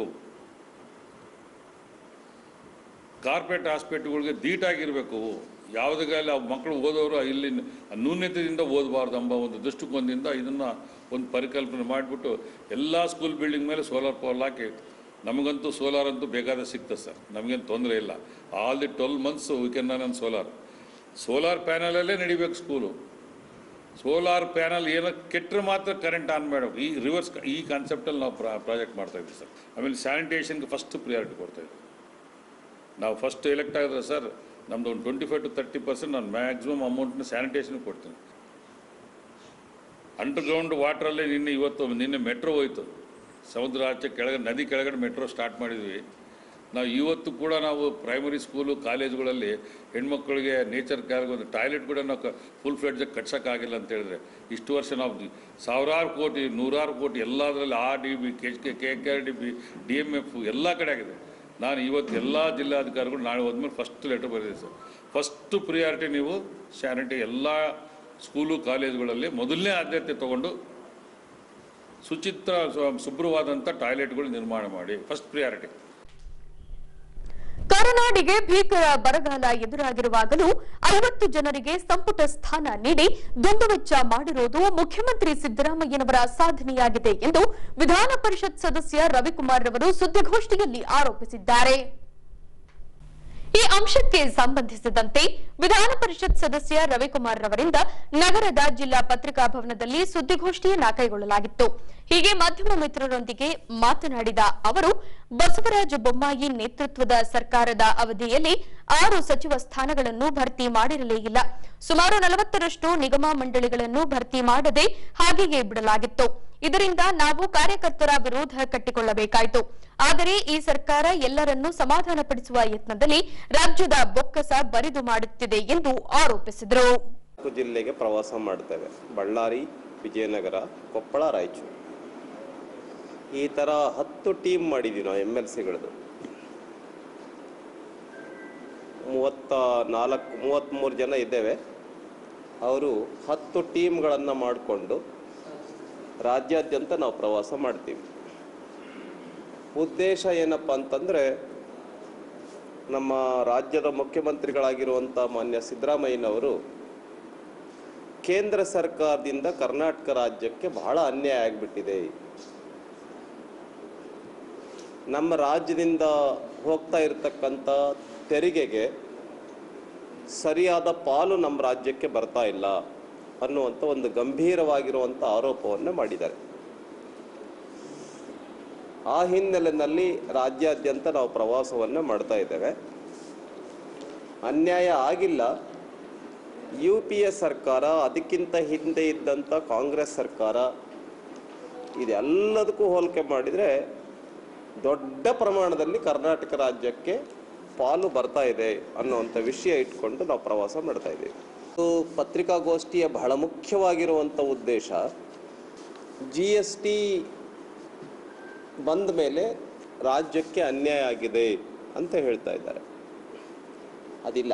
S4: ಕಾರ್ಪೊರೇಟ್ ಹಾಸ್ಪಿಟ್ಲ್ಗಳಿಗೆ ಧೀಟಾಗಿರಬೇಕು ಯಾವುದಾಗಲಿ ಆ ಮಕ್ಕಳು ಓದೋರು ಇಲ್ಲಿ ನ್ಯೂನ್ಯತೆಯಿಂದ ಓದಬಾರ್ದು ಎಂಬ ಒಂದು ದೃಷ್ಟಿಕೋನದಿಂದ ಇದನ್ನು ಒಂದು ಪರಿಕಲ್ಪನೆ ಮಾಡಿಬಿಟ್ಟು ಎಲ್ಲ ಸ್ಕೂಲ್ ಬಿಲ್ಡಿಂಗ್ ಮೇಲೆ ಸೋಲಾರ್ ಪವರ್ ಹಾಕಿ ನಮಗಂತೂ ಸೋಲಾರ್ ಅಂತೂ ಬೇಕಾದ ಸಿಗ್ತದೆ ಸರ್ ನಮಗೇನು ತೊಂದರೆ ಇಲ್ಲ all the twelve months we can run solar solar ಪ್ಯಾನಲಲ್ಲೇ ನಡಿಬೇಕು ಸ್ಕೂಲು ಸೋಲಾರ್ ಪ್ಯಾನಲ್ ಏನೋ ಕೆಟ್ಟರೆ ಮಾತ್ರ ಕರೆಂಟ್ ಆನ್ ಮಾಡಬೇಕು ಈ ರಿವರ್ಸ್ ಈ ಕಾನ್ಸೆಪ್ಟಲ್ಲಿ ನಾವು ಪ್ರಾಜೆಕ್ಟ್ ಮಾಡ್ತಾ ಇದ್ದೀವಿ ಸರ್ ಆಮೇಲೆ ಸ್ಯಾನಿಟೇಷನ್ಗೆ ಫಸ್ಟ್ ಪ್ರಿಯಾರಿಟಿ ಕೊಡ್ತಾ ಇದ್ದೀವಿ ನಾವು ಫಸ್ಟ್ ಎಲೆಕ್ಟ್ ಆಗಿದ್ರೆ ಸರ್ ನಮ್ದು ಒಂದು twenty five to thirty percent ನಾನು ಮ್ಯಾಕ್ಸಿಮಮ್ ಅಮೌಂಟ್ನ ಸ್ಯಾನಿಟೇಷನ್ಗೆ ಕೊಡ್ತೀನಿ ಅಂಡರ್ಗ್ರೌಂಡ್ ವಾಟ್ರಲ್ಲೇ ನಿನ್ನೆ ಇವತ್ತು ನಿನ್ನೆ ಮೆಟ್ರೋ ಹೋಯ್ತು ಸಮುದ್ರ ಆಚೆ ಕೆಳಗಡೆ ನದಿ ಕೆಳಗಡೆ ಮೆಟ್ರೋ ಸ್ಟಾರ್ಟ್ ಮಾಡಿದ್ವಿ ನಾವು ಇವತ್ತು ಕೂಡ ನಾವು ಪ್ರೈಮರಿ ಸ್ಕೂಲು ಕಾಲೇಜುಗಳಲ್ಲಿ ಹೆಣ್ಮಕ್ಳಿಗೆ ನೇಚರ್ ಕ್ಯಾರ್ಗೆ ಒಂದು ಟಾಯ್ಲೆಟ್ ಕೂಡ ನಾವು ಫುಲ್ ಫ್ಲೆಡ್ಜಾಗಿ ಕಟ್ಸೋಕ್ಕಾಗಿಲ್ಲ ಅಂತ ಹೇಳಿದ್ರೆ ಇಷ್ಟು ವರ್ಷ ನಾವು ಸಾವಿರಾರು ಕೋಟಿ ನೂರಾರು ಕೋಟಿ ಎಲ್ಲದರಲ್ಲಿ ಆ D B K K K K R D B D M F ಎಲ್ಲ ಕಡೆ ಆಗಿದೆ ನಾನು ಇವತ್ತು ಎಲ್ಲ ಜಿಲ್ಲಾಧಿಕಾರಿಗಳು ನಾಳೆ ಹೋದ್ಮೇಲೆ ಫಸ್ಟ್ ಲೆಟರ್ ಬರೆದಿದೆ ಸರ್ ಫಸ್ಟು ಪ್ರಿಯಾರಿಟಿ ನೀವು ಸ್ಯಾನಿಟಿ ಎಲ್ಲ ಸ್ಕೂಲು ಕಾಲೇಜುಗಳಲ್ಲಿ ಮೊದಲನೇ ಆದ್ಯತೆ ತಗೊಂಡು ಶುಚಿತ್ರ ಶುಭ್ರವಾದಂಥ ಟಾಯ್ಲೆಟ್ಗಳು ನಿರ್ಮಾಣ ಮಾಡಿ ಫಸ್ಟ್ ಪ್ರಿಯಾರಿಟಿ
S1: ಕರುನಾಡಿಗೆ ಭೀಕರ ಬರಗಾಲ ಎದುರಾಗಿರುವಾಗಲೂ ಐವತ್ತು ಜನರಿಗೆ ಸಂಪುಟ ಸ್ಥಾನ ನೀಡಿ ದುಂದುವೆಚ್ಚ ಮಾಡಿರುವುದು ಮುಖ್ಯಮಂತ್ರಿ ಸಿದ್ದರಾಮಯ್ಯನವರ ಸಾಧನೆಯಾಗಿದೆ ಎಂದು ವಿಧಾನ ಪರಿಷತ್ ಸದಸ್ಯ ರವಿಕುಮಾರ್ ರವರು ಸುದ್ದಿಗೋಷ್ಠಿಯಲ್ಲಿ ಆರೋಪಿಸಿದ್ದಾರೆ ಈ ಅಂಶಕ್ಕೆ ಸಂಬಂಧಿಸಿದಂತೆ ವಿಧಾನ ಪರಿಷತ್ ಸದಸ್ಯ ರವಿಕುಮಾರ್ ರವರಿಂದ ನಗರದ ಜಿಲ್ಲಾ ಪತ್ರಿಕಾ ಭವನದಲ್ಲಿ ಸುದ್ದಿಗೋಷ್ಠಿಯನ್ನ ಕೈಗೊಳ್ಳಲಾಗಿತ್ತು ಹೀಗೆ ಮಾಧ್ಯಮ ಮಿತ್ರರೊಂದಿಗೆ ಮಾತನಾಡಿದ ಅವರು ಬಸವರಾಜ ಬೊಮ್ಮಾಯಿ ನೇತೃತ್ವದ ಸರ್ಕಾರದ ಅವಧಿಯಲ್ಲಿ ಆರು ಸಚಿವ ಸ್ಥಾನಗಳನ್ನು ಭರ್ತಿ ಮಾಡಿರಲೇ ಇಲ್ಲ ಸುಮಾರು ನಲವತ್ತರಷ್ಟು ನಿಗಮ ಮಂಡಳಿಗಳನ್ನು ಭರ್ತಿ ಮಾಡದೆ ಹಾಗೆಯೇ ಬಿಡಲಾಗಿತ್ತು ಇದರಿಂದ ನಾವು ಕಾರ್ಯಕರ್ತರ ವಿರೋಧ ಕಟ್ಟಿಕೊಳ್ಳಬೇಕಾಯಿತು ಆದರೆ ಈ ಸರ್ಕಾರ ಎಲ್ಲರನ್ನೂ ಸಮಾಧಾನಪಡಿಸುವ ಯತ್ನದಲ್ಲಿ ರಾಜ್ಯದ ಬೊಕ್ಕಸ ಬರಿದು ಮಾಡುತ್ತಿದೆ ಎಂದು ಆರೋಪಿಸಿದರು
S5: ನಾಲ್ಕು ಜಿಲ್ಲೆಗೆ ಪ್ರವಾಸ ಮಾಡ್ತೇವೆ ಬಳ್ಳಾರಿ ವಿಜಯನಗರ ಕೊಪ್ಪಳ ರಾಯಚೂರು ಈ ಥರ ಹತ್ತು ಟೀಮ್ ಮಾಡಿದ್ದೀವಿ ನಾವು ಎಮ್ ಎಲ್ ಸಿಗಳದ್ದು ಮೂವತ್ತ ನಾಲ್ಕು ಮೂವತ್ತ್ಮೂರು ಜನ ಇದ್ದೇವೆ ಅವರು ಹತ್ತು ಟೀಮ್ಗಳನ್ನು ಮಾಡಿಕೊಂಡು ರಾಜ್ಯಾದ್ಯಂತ ನಾವು ಪ್ರವಾಸ ಮಾಡ್ತೀವಿ ಉದ್ದೇಶ ಏನಪ್ಪ ಅಂತಂದರೆ ನಮ್ಮ ರಾಜ್ಯದ ಮುಖ್ಯಮಂತ್ರಿಗಳಾಗಿರುವಂಥ ಮಾನ್ಯ ಸಿದ್ದರಾಮಯ್ಯನವರು ಕೇಂದ್ರ ಸರ್ಕಾರದಿಂದ ಕರ್ನಾಟಕ ರಾಜ್ಯಕ್ಕೆ ಬಹಳ ಅನ್ಯಾಯ ಆಗಿಬಿಟ್ಟಿದೆ ನಮ್ಮ ರಾಜ್ಯದಿಂದ ಹೋಗ್ತಾ ಇರತಕ್ಕಂಥ ತೆರಿಗೆಗೆ ಸರಿಯಾದ ಪಾಲು ನಮ್ಮ ರಾಜ್ಯಕ್ಕೆ ಬರ್ತಾ ಇಲ್ಲ ಅನ್ನುವಂಥ ಒಂದು ಗಂಭೀರವಾಗಿರುವಂಥ ಆರೋಪವನ್ನು ಮಾಡಿದ್ದಾರೆ ಆ ಹಿನ್ನೆಲೆಯಲ್ಲಿ ರಾಜ್ಯಾದ್ಯಂತ ನಾವು ಪ್ರವಾಸವನ್ನು ಮಾಡ್ತಾ ಇದ್ದೇವೆ ಅನ್ಯಾಯ ಆಗಿಲ್ಲ ಯು ಪಿ ಎ ಸರ್ಕಾರ ಅದಕ್ಕಿಂತ ಹಿಂದೆ ಇದ್ದಂಥ ಕಾಂಗ್ರೆಸ್ ಸರ್ಕಾರ ಇದೆಲ್ಲದಕ್ಕೂ ಹೋಲಿಕೆ ಮಾಡಿದರೆ ದೊಡ್ಡ ಪ್ರಮಾಣದಲ್ಲಿ ಕರ್ನಾಟಕ ರಾಜ್ಯಕ್ಕೆ ಪಾಲು ಬರ್ತಾ ಇದೆ ಅನ್ನುವಂಥ ವಿಷಯ ಇಟ್ಕೊಂಡು ನಾವು ಪ್ರವಾಸ ಮಾಡ್ತಾ ಇದ್ದೀವಿ ಇದು ಪತ್ರಿಕಾಗೋಷ್ಠಿಯ ಬಹಳ ಮುಖ್ಯವಾಗಿರುವಂಥ ಉದ್ದೇಶ ಜಿ ಎಸ್ ಟಿ ಬಂದ ಮೇಲೆ ರಾಜ್ಯಕ್ಕೆ ಅನ್ಯಾಯ ಆಗಿದೆ ಅಂತ ಹೇಳ್ತಾ ಇದ್ದಾರೆ ಅದಿಲ್ಲ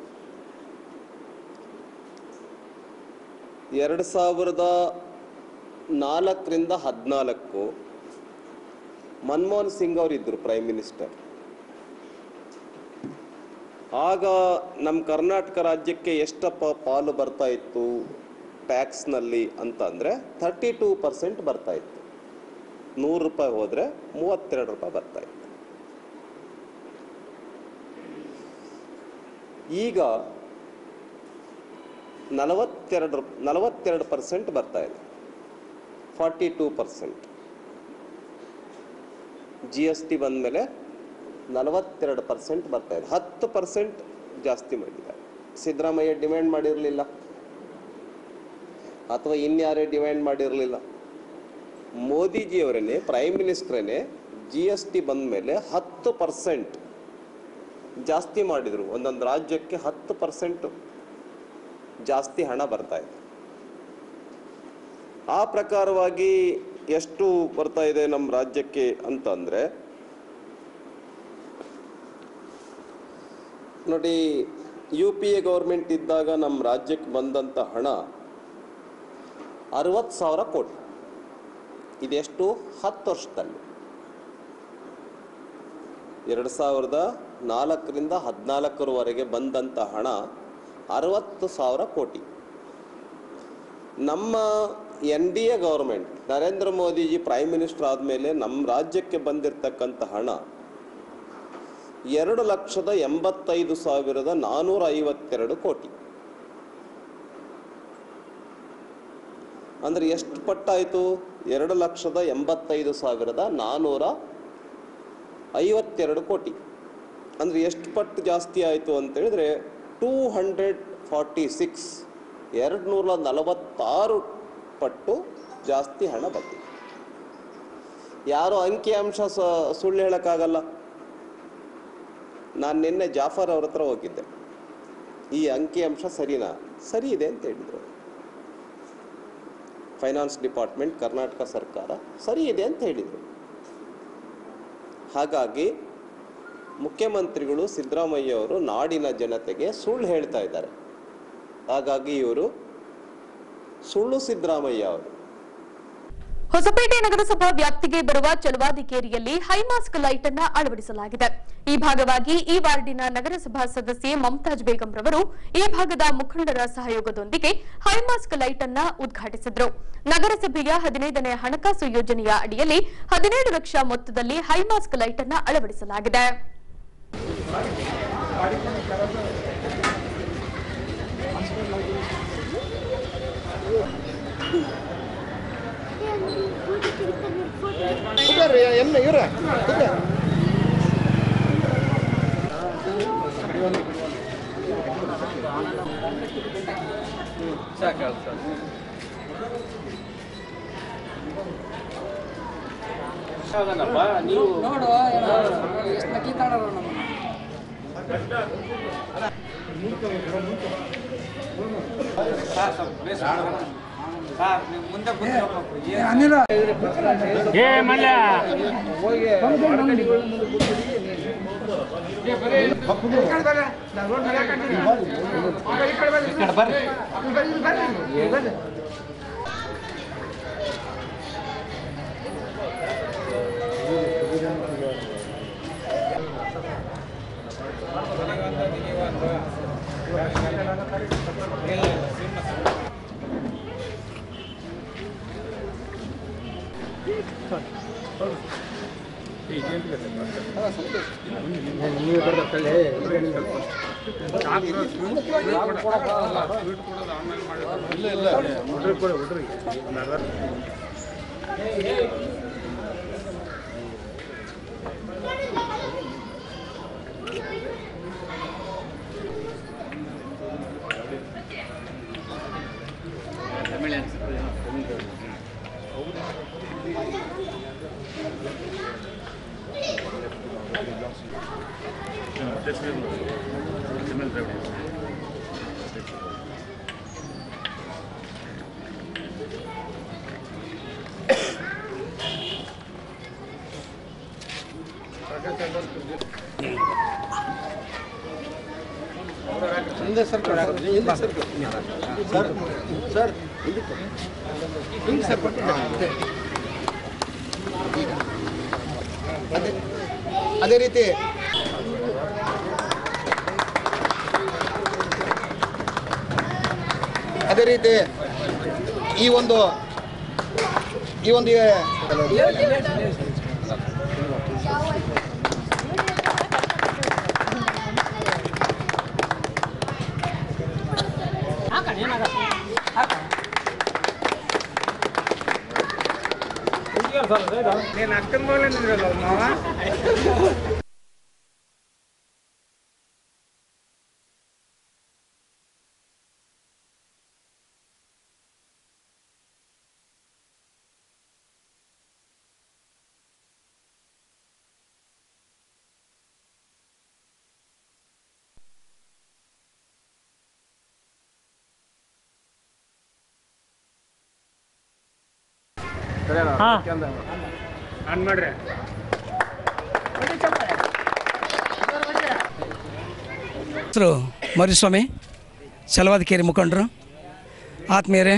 S5: ಎರಡು ಸಾವಿರದ ನಾಲ್ಕರಿಂದ ಹದಿನಾಲ್ಕು ಮನಮೋಹನ್ ಸಿಂಗ್ ಅವರಿದ್ದರು ಪ್ರೈಮ್ ಮಿನಿಸ್ಟರ್ ಆಗ ನಮ್ಮ ಕರ್ನಾಟಕ ರಾಜ್ಯಕ್ಕೆ ಎಷ್ಟಪ್ಪ ಪಾಲು ಬರ್ತಾ ಇತ್ತು ಟ್ಯಾಕ್ಸ್ನಲ್ಲಿ ಅಂತ ಅಂದರೆ ಥರ್ಟಿ ಟೂ ಪರ್ಸೆಂಟ್ ಬರ್ತಾ ಇತ್ತು ನೂರು ರೂಪಾಯಿ ಹೋದರೆ ಮೂವತ್ತೆರಡು ರೂಪಾಯಿ ಬರ್ತಾ ಇತ್ತು ಈಗ ನಲವತ್ತೆರಡು ನಲವತ್ತೆರಡು ಪರ್ಸೆಂಟ್ ಬರ್ತಾ ಇದೆ forty two percent G S T ಬಂದಮೇಲೆ ನಲವತ್ತೆರಡು ಪರ್ಸೆಂಟ್ ಬರ್ತಾ ಇದೆ ಹತ್ತು ಪರ್ಸೆಂಟ್ ಜಾಸ್ತಿ ಮಾಡಿದ್ದಾರೆ ಸಿದ್ದರಾಮಯ್ಯ ಡಿಮ್ಯಾಂಡ್ ಮಾಡಿರಲಿಲ್ಲ ಅಥವಾ ಇನ್ಯಾರೇ ಡಿಮ್ಯಾಂಡ್ ಮಾಡಿರಲಿಲ್ಲ ಮೋದಿಜಿಯವರನ್ನೇ ಪ್ರೈಮ್ ಮಿನಿಸ್ಟ್ರನ್ನೇ ಜಿ ಎಸ್ ಟಿ ಬಂದ ಮೇಲೆ ಹತ್ತು ಪರ್ಸೆಂಟ್ ಜಾಸ್ತಿ ಮಾಡಿದರು ಒಂದೊಂದು ರಾಜ್ಯಕ್ಕೆ ಹತ್ತು ಪರ್ಸೆಂಟ್ ಜಾಸ್ತಿ ಹಣ ಬರ್ತಾ ಇದೆ ಆ ಪ್ರಕಾರವಾಗಿ ಎಷ್ಟು ಬರ್ತಾ ಇದೆ ನಮ್ಮ ರಾಜ್ಯಕ್ಕೆ ಅಂತ ಅಂದರೆ ನೋಡಿ ಯು ಪಿ ಎ ಗೌರ್ಮೆಂಟ್ ಇದ್ದಾಗ ನಮ್ಮ ರಾಜ್ಯಕ್ಕೆ ಬಂದಂಥ ಹಣ ಅರವತ್ತು ಸಾವಿರ ಕೋಟಿ ಇದೆಷ್ಟು ಹತ್ತು ವರ್ಷದಲ್ಲಿ ಎರಡು ಸಾವಿರದ ನಾಲ್ಕರಿಂದ ಹದಿನಾಲ್ಕರವರೆಗೆ ಬಂದಂಥ ಹಣ ಅರವತ್ತು ಸಾವಿರ ಕೋಟಿ ನಮ್ಮ N D A government Narendra Modiji prime minister ಆದಮೇಲೆ ನಮ್ಮ ರಾಜ್ಯಕ್ಕೆ ಬಂದಿರತಕ್ಕಂಥ ಹಣ ಎರಡು ಲಕ್ಷದ ಎಂಬತ್ತೈದು ಸಾವಿರದ ನಾನ್ನೂರ ಐವತ್ತೆರಡು ಕೋಟಿ ಅಂದರೆ ಎಷ್ಟು ಪಟ್ಟಾಯಿತು ಎರಡು ಲಕ್ಷದ ಎಂಬತ್ತೈದು ಸಾವಿರದ ನಾನ್ನೂರ ಐವತ್ತೆರಡು ಕೋಟಿ ಅಂದರೆ ಎಷ್ಟು ಪಟ್ಟು ಜಾಸ್ತಿ ಆಯಿತು ಅಂತೇಳಿದ್ರೆ ಟೂ ಹಂಡ್ರೆಡ್ ಫಾರ್ಟಿ ಸಿಕ್ಸ್ ಎರಡು ನೂರ ನಲವತ್ತಾರು ಪಟ್ಟು ಜಾಸ್ತಿ ಹಣ ಬಂದಿದೆ ಯಾರೋ ಅಂಕಿಅಂಶ ಸ ಸುಳ್ಳು ಹೇಳೋಕ್ಕಾಗಲ್ಲ ನಾನು ನಿನ್ನೆ ಜಾಫರ್ ಅವ್ರ ಹತ್ರ ಹೋಗಿದ್ದೆ ಈ ಅಂಕಿಅಂಶ ಸರಿನಾ ಸರಿ ಇದೆ ಅಂತ ಹೇಳಿದರು ಫೈನಾನ್ಸ್ ಡಿಪಾರ್ಟ್ಮೆಂಟ್ ಕರ್ನಾಟಕ ಸರ್ಕಾರ ಸರಿ ಇದೆ ಅಂತ ಹೇಳಿದರು ಹಾಗಾಗಿ ಮುಖ್ಯಮಂತ್ರಿಗಳು ಸಿದ್ದರಾಮಯ್ಯ ಅವರು ನಾಡಿನ ಜನತೆಗೆ ಸುಳ್ಳು ಹೇಳ್ತಾ ಇದ್ದಾರೆ ಹಾಗಾಗಿ ಇವರು ಸುಳ್ಳು ಸಿದ್ದರಾಮಯ್ಯ ಅವರು
S1: ಹೊಸಪೇಟೆ ನಗರಸಭಾ ವ್ಯಾಪ್ತಿಗೆ ಬರುವ ಚಲವಾದಿಕೇರಿಯಲ್ಲಿ ಹೈಮಾಸ್ಕ್ ಲೈಟ್ ಅನ್ನ ಅಳವಡಿಸಲಾಗಿದೆ ಈ ಭಾಗವಾಗಿ ಈ ವಾರ್ಡಿನ ನಗರಸಭಾ ಸದಸ್ಯೆ ಮಮತಾಜ್ ಬೇಗಂ ರವರು ಈ ಭಾಗದ ಮುಖಂಡರ ಸಹಯೋಗದೊಂದಿಗೆ ಹೈಮಾಸ್ಕ್ ಲೈಟ್ ಅನ್ನ ಉದ್ಘಾಟಿಸಿದ್ರು ನಗರಸಭೆಯ ಹದಿನೈದನೇ ಹಣಕಾಸು ಯೋಜನೆಯ ಅಡಿಯಲ್ಲಿ ಹದಿನೇಳು ಲಕ್ಷ ಮೊತ್ತದಲ್ಲಿ ಹೈಮಾಸ್ಕ್ ಲೈಟ್ ಅನ್ನ ಅಳವಡಿಸಲಾಗಿದೆ
S6: ನೋಡು ಎಷ್ಟು ನಕಲಿ ಕಾಣೋರು ನಮ್ಮನ್ನ ಅನಿಲ
S7: ಏ ಮಲ್ಯ ಅದೇ ರೀತಿ ಅದೇ ರೀತಿ ಈ ಒಂದು ಈ ಒಂದು
S6: ಹೆಸರು ಮರಿಸ್ವಾಮಿ ಚಲವಾದಕೇರಿ ಮುಖಂಡರು ಆತ್ಮೀಯರೇ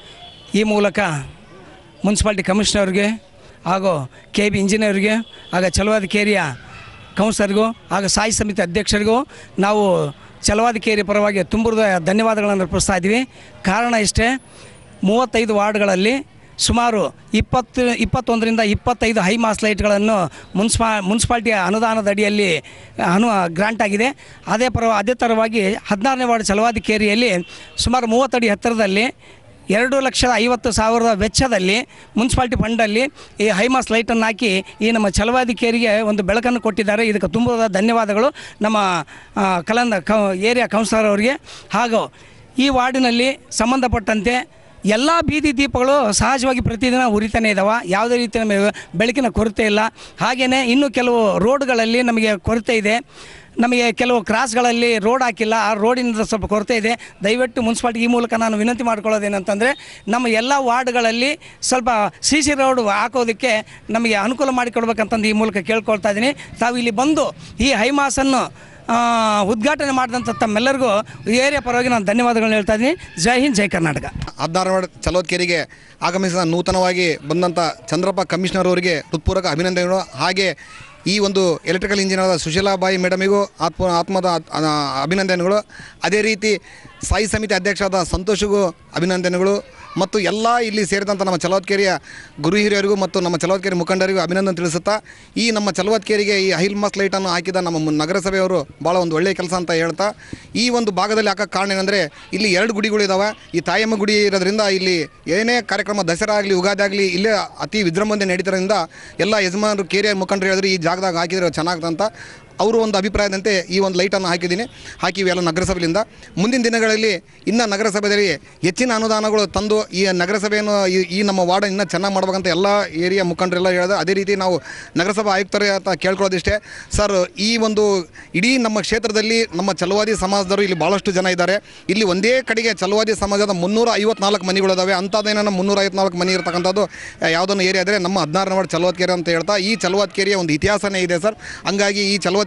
S6: ಈ ಮೂಲಕ ಮುನ್ಸಿಪಾಲ್ಟಿ ಕಮಿಷನರ್ಗೆ ಹಾಗೂ ಕೆ ಬಿ ಇಂಜಿನಿಯರ್ಗೆ ಆಗ ಚಲವಾದಕೇರಿಯ ಕೌನ್ಸಿಲರ್ಗೂ ಹಾಗೂ ಸಾಯಿ ಸಮಿತಿ ಅಧ್ಯಕ್ಷರಿಗೂ ನಾವು ಚಲವಾದಕೇರಿ ಪರವಾಗಿ ತುಂಬುರದ ಧನ್ಯವಾದಗಳನ್ನು ಅರ್ಪಿಸ್ತಾ ಇದ್ದೀವಿ ಕಾರಣ ಇಷ್ಟೇ ಮೂವತ್ತೈದು ವಾರ್ಡ್ಗಳಲ್ಲಿ ಸುಮಾರು ಇಪ್ಪತ್ತು ಇಪ್ಪತ್ತೊಂದರಿಂದ ಇಪ್ಪತ್ತೈದು ಹೈ ಮಾಸ್ ಲೈಟ್ಗಳನ್ನು ಮುನ್ಸಿಪಾ ಮುನ್ಸಿಪಾಲ್ಟಿಯ ಅನುದಾನದ ಅಡಿಯಲ್ಲಿ ಅನು ಗ್ರಾಂಟ್ ಆಗಿದೆ ಅದೇ ಪರ ಅದೇ ಥರವಾಗಿ ಹದಿನಾರನೇ ವಾರ್ಡ್ ಚಲವಾದಿಕೇರಿಯಲ್ಲಿ ಸುಮಾರು ಮೂವತ್ತಡಿ ಎತ್ತರದಲ್ಲಿ ಎರಡು ಲಕ್ಷದ ಐವತ್ತು ಸಾವಿರದ ವೆಚ್ಚದಲ್ಲಿ ಮುನ್ಸಿಪಾಲ್ಟಿ ಫಂಡಲ್ಲಿ ಈ ಹೈಮಾಸ್ ಲೈಟನ್ನು ಹಾಕಿ ಈ ನಮ್ಮ ಚಲವಾದಿಕೇರಿಗೆ ಒಂದು ಬೆಳಕನ್ನು ಕೊಟ್ಟಿದ್ದಾರೆ ಇದಕ್ಕೆ ತುಂಬ ಧನ್ಯವಾದಗಳು ನಮ್ಮ ಆ, ಕಲಂದ ಕ ಏರಿಯಾ ಕೌನ್ಸಿಲರ್ ಅವರಿಗೆ ಹಾಗೂ ಈ ವಾರ್ಡಿನಲ್ಲಿ ಸಂಬಂಧಪಟ್ಟಂತೆ ಎಲ್ಲ ಬೀದಿ ದೀಪಗಳು ಸಹಜವಾಗಿ ಪ್ರತಿದಿನ ಉರಿತಾನೆ ಇದ್ದಾವೆ ಯಾವುದೇ ರೀತಿ ನಮಗೆ ಬೆಳಕಿನ ಕೊರತೆ ಇಲ್ಲ ಹಾಗೆಯೇ ಇನ್ನು ಕೆಲವು ರೋಡ್ಗಳಲ್ಲಿ ನಮಗೆ ಕೊರತೆ ಇದೆ ನಮಗೆ ಕೆಲವು ಕ್ರಾಸ್ಗಳಲ್ಲಿ ರೋಡ್ ಹಾಕಿಲ್ಲ ಆ ರೋಡಿನಿಂದ ಸ್ವಲ್ಪ ಕೊರತೆ ಇದೆ ದಯವಿಟ್ಟು ಮುನ್ಸಿಪಾಲ್ಟಿ ಈ ಮೂಲಕ ನಾನು ವಿನಂತಿ ಮಾಡ್ಕೊಳ್ಳೋದೇನಂತಂದರೆ ನಮ್ಮ ಎಲ್ಲ ವಾರ್ಡ್ಗಳಲ್ಲಿ ಸ್ವಲ್ಪ ಸಿ ಸಿ ರೋಡ್ ಹಾಕೋದಕ್ಕೆ ನಮಗೆ ಅನುಕೂಲ ಮಾಡಿಕೊಡ್ಬೇಕಂತಂದು ಈ ಮೂಲಕ ಕೇಳ್ಕೊಳ್ತಾ ಇದ್ದೀನಿ ತಾವು ಇಲ್ಲಿ ಬಂದು ಈ ಹೈಮಾಸನ್ನು ಆ, ಉದ್ಘಾಟನೆ ಮಾಡಿದಂಥ ತಮ್ಮೆಲ್ಲರಿಗೂ ಏರಿಯಾ ಪರವಾಗಿ ನಾನು ಧನ್ಯವಾದಗಳನ್ನ ಹೇಳ್ತಾ ಇದ್ದೀನಿ ಜೈ ಹಿಂದ್ ಜೈ ಕರ್ನಾಟಕ
S7: ಹದಿನಾರು ವಾರ್ಡ್ ಚಲೋದ್ಕೇರಿಗೆ ಆಗಮಿಸಿದ ನೂತನವಾಗಿ ಬಂದಂಥ ಚಂದ್ರಪ್ಪ ಕಮಿಷನರ್ ಅವರಿಗೆ ಹೃತ್ಪೂರ್ವಕ ಅಭಿನಂದನೆಗಳು ಹಾಗೆ ಈ ಒಂದು ಎಲೆಕ್ಟ್ರಿಕಲ್ ಇಂಜಿನಿಯರ್ ಸುಶೀಲಾಬಾಯಿ ಮೇಡಮಿಗೂ ಆತ್ಮ ಆತ್ಮದ ಆ, ಅಭಿನಂದನೆಗಳು ಅದೇ ರೀತಿ ಸಾಯಿ ಸಮಿತಿ ಅಧ್ಯಕ್ಷರಾದ ಸಂತೋಷಿಗೂ ಅಭಿನಂದನೆಗಳು ಮತ್ತು ಎಲ್ಲ ಇಲ್ಲಿ ಸೇರಿದಂಥ ನಮ್ಮ ಚಲವತ್ಕೇರಿಯ ಗುರು ಹಿರಿಯರಿಗೂ ಮತ್ತು ನಮ್ಮ ಚಲವತ್ಕೇರಿ ಮುಖಂಡರಿಗೂ ಅಭಿನಂದನೆ ತಿಳಿಸುತ್ತಾ ಈ ನಮ್ಮ ಚಲವತ್ಕೇರಿಗೆ ಈ ಹೈಲ್ ಮಸ್ ಲೈಟನ್ನು ಹಾಕಿದ ನಮ್ಮ ಮು- ನಗರಸಭೆಯವರು ಭಾಳ ಒಂದು ಒಳ್ಳೆಯ ಕೆಲಸ ಅಂತ ಹೇಳ್ತಾ ಈ ಒಂದು ಭಾಗದಲ್ಲಿ ಹಾಕೋ ಕಾರಣ ಏನಂದರೆ ಇಲ್ಲಿ ಎರಡು ಗುಡಿಗಳಿದ್ದಾವೆ ಈ ತಾಯಮ್ಮ ಗುಡಿ ಇರೋದ್ರಿಂದ ಇಲ್ಲಿ ಏನೇ ಕಾರ್ಯಕ್ರಮ ದಸರಾ ಆಗಲಿ ಯುಗಾದಿ ಆಗಲಿ ಇಲ್ಲೇ ಅತಿ ವಿಜೃಂಭಣೆ ನಡೀತಿರೋದ್ರಿಂದ ಎಲ್ಲ ಯಜಮಾನರು ಕೇರಿಯ ಮುಖಂಡರು ಹೇಳಿದ್ರೆ ಈ ಜಾಗದಾಗ ಹಾಕಿದ್ರೆ ಚೆನ್ನಾಗ್ತಂತ ಅವರು ಒಂದು ಅಭಿಪ್ರಾಯದಂತೆ ಈ ಒಂದು ಲೈಟನ್ನು ಹಾಕಿದ್ದೀನಿ ಹಾಕಿವಿ ಎಲ್ಲ ನಗರಸಭೆಯಿಂದ ಮುಂದಿನ ದಿನಗಳಲ್ಲಿ ಇನ್ನು ನಗರಸಭೆಯಲ್ಲಿ ಹೆಚ್ಚಿನ ಅನುದಾನಗಳು ತಂದು ಈ ನಗರಸಭೆಯನ್ನು ಈ- ಈ ನಮ್ಮ ವಾರ್ಡ್ ಇನ್ನೂ ಚೆನ್ನಾಗಿ ಮಾಡ್ಬೇಕಂತ ಎಲ್ಲ ಏರಿಯಾ ಮುಖಂಡರೆಲ್ಲ ಹೇಳಿದ್ರೆ ಅದೇ ರೀತಿ ನಾವು ನಗರಸಭಾ ಆಯುಕ್ತರೇ ಅಂತ ಕೇಳ್ಕೊಳ್ಳೋದಿಷ್ಟೇ ಸರ್ ಈ ಒಂದು ಇಡೀ ನಮ್ಮ ಕ್ಷೇತ್ರದಲ್ಲಿ ನಮ್ಮ ಚಲವಾದಿ ಸಮಾಜದವರು ಇಲ್ಲಿ ಭಾಳಷ್ಟು ಜನ ಇದ್ದಾರೆ ಇಲ್ಲಿ ಒಂದೇ ಕಡೆಗೆ ಚಲವಾದಿ ಸಮಾಜದ ಮುನ್ನೂರ ಐವತ್ನಾಲ್ಕು ಮನೆಗಳಿದಾವೆ ಅಂಥದ್ದೇನೋ ಮುನ್ನೂರ ಐವತ್ನಾಲ್ಕು ಮನೆ ಇರ್ತಕ್ಕಂಥದ್ದು ಯಾವುದನ್ನು ಏರಿಯಾ ಆದರೆ ನಮ್ಮ ಹದಿನಾರನೇ ವಾರ್ಡ್ ಚಲವತ್ಕೆರೆ ಅಂತ ಹೇಳ್ತಾ ಈ ಚಲವತ್ಕೆರೆಯ ಒಂದು ಇತಿಹಾಸನೇ ಇದೆ ಸರ್ ಹಂಗಾಗಿ ಈ ಚಲವತ್ಕೆರೆ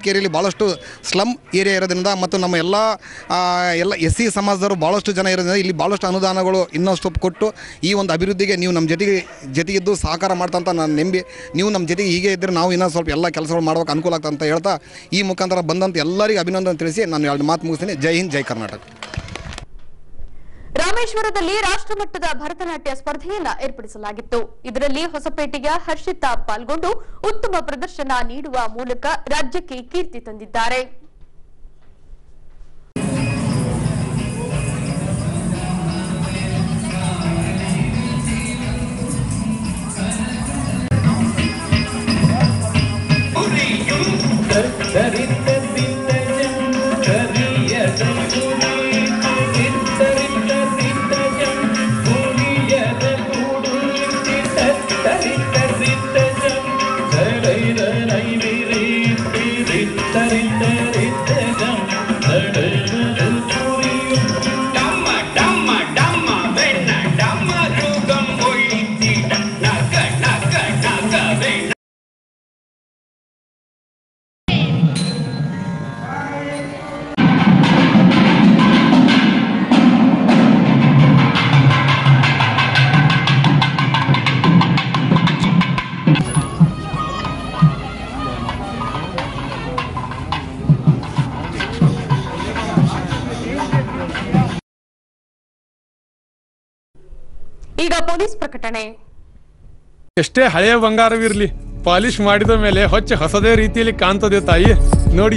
S7: ಸಲೋದ್ಕೇರಿಯಲ್ಲಿ ಭಾಳಷ್ಟು ಸ್ಲಮ್ ಏರಿಯಾ ಇರೋದ್ರಿಂದ ಮತ್ತು ನಮ್ಮ ಎಲ್ಲ ಆ, ಎಲ್ಲ ಎಸ್ ಸಿ ಸಮಾಜದವರು ಭಾಳಷ್ಟು ಜನ ಇರೋದ್ರಿಂದ ಇಲ್ಲಿ ಭಾಳಷ್ಟು ಅನುದಾನಗಳು ಇನ್ನಷ್ಟು ಕೊಟ್ಟು ಈ ಒಂದು ಅಭಿವೃದ್ಧಿಗೆ ನೀವು ನಮ್ಮ ಜೊತೆಗೆ ಜೊತೆಗಿದ್ದು ಸಹಕಾರ ಮಾಡ್ತಂತ ನಾನು ನಂಬಿ ನೀವು ನಮ್ಮ ಜೊತೆಗೆ ಹೀಗೆ ಇದ್ದರೆ ನಾವು ಇನ್ನೂ ಸ್ವಲ್ಪ ಎಲ್ಲ ಕೆಲಸಗಳು ಮಾಡೋಕೆ ಅನುಕೂಲ ಆಗ್ತದೆ ಅಂತ ಹೇಳ್ತಾ ಈ ಮುಖಾಂತರ ಬಂದಂಥ ಎಲ್ಲರಿಗೂ ಅಭಿನಂದನೆ ತಿಳಿಸಿ ನಾನು ಎರಡು ಮಾತು ಮುಗಿಸ್ತೀನಿ ಜೈ ಹಿಂದ್ ಜೈ ಕರ್ನಾಟಕ
S1: ರಾಮೇಶ್ವರದಲ್ಲಿ ರಾಷ್ಟ್ರಮಟ್ಟದ ಭರತನಾಟ್ಯ ಸ್ಪರ್ಧೆಯನ್ನ ಏರ್ಪಡಿಸಲಾಗಿತ್ತು ಇದರಲ್ಲಿ ಹೊಸಪೇಟೆಯ ಹರ್ಷಿತಾ ಪಾಲ್ಗೊಂಡು ಉತ್ತಮ ಪ್ರದರ್ಶನ ನೀಡುವ ಮೂಲಕ ರಾಜ್ಯಕ್ಕೆ ಕೀರ್ತಿ ತಂದಿದ್ದಾರೆ ಈಗ ಪೊಲೀಸ್ ಪ್ರಕಟಣೆ
S8: ಎಷ್ಟೇ ಹಳೆಯ ಬಂಗಾರವಿರ್ಲಿ ಪಾಲಿಶ್ ಮಾಡಿದ ಮೇಲೆ ಹೊಚ್ಚ ಹೊಸದೇ ರೀತಿಯಲ್ಲಿ ಕಾಣ್ತದೆ ತಾಯಿ ನೋಡಿ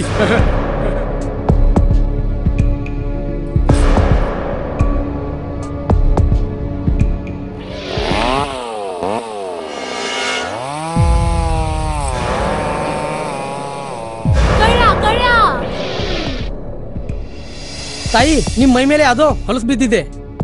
S9: ತಾಯಿ ನಿಮ್ ಮೈ ಮೇಲೆ ಅದು ಹೊಲಸು ಬಿದ್ದಿದೆ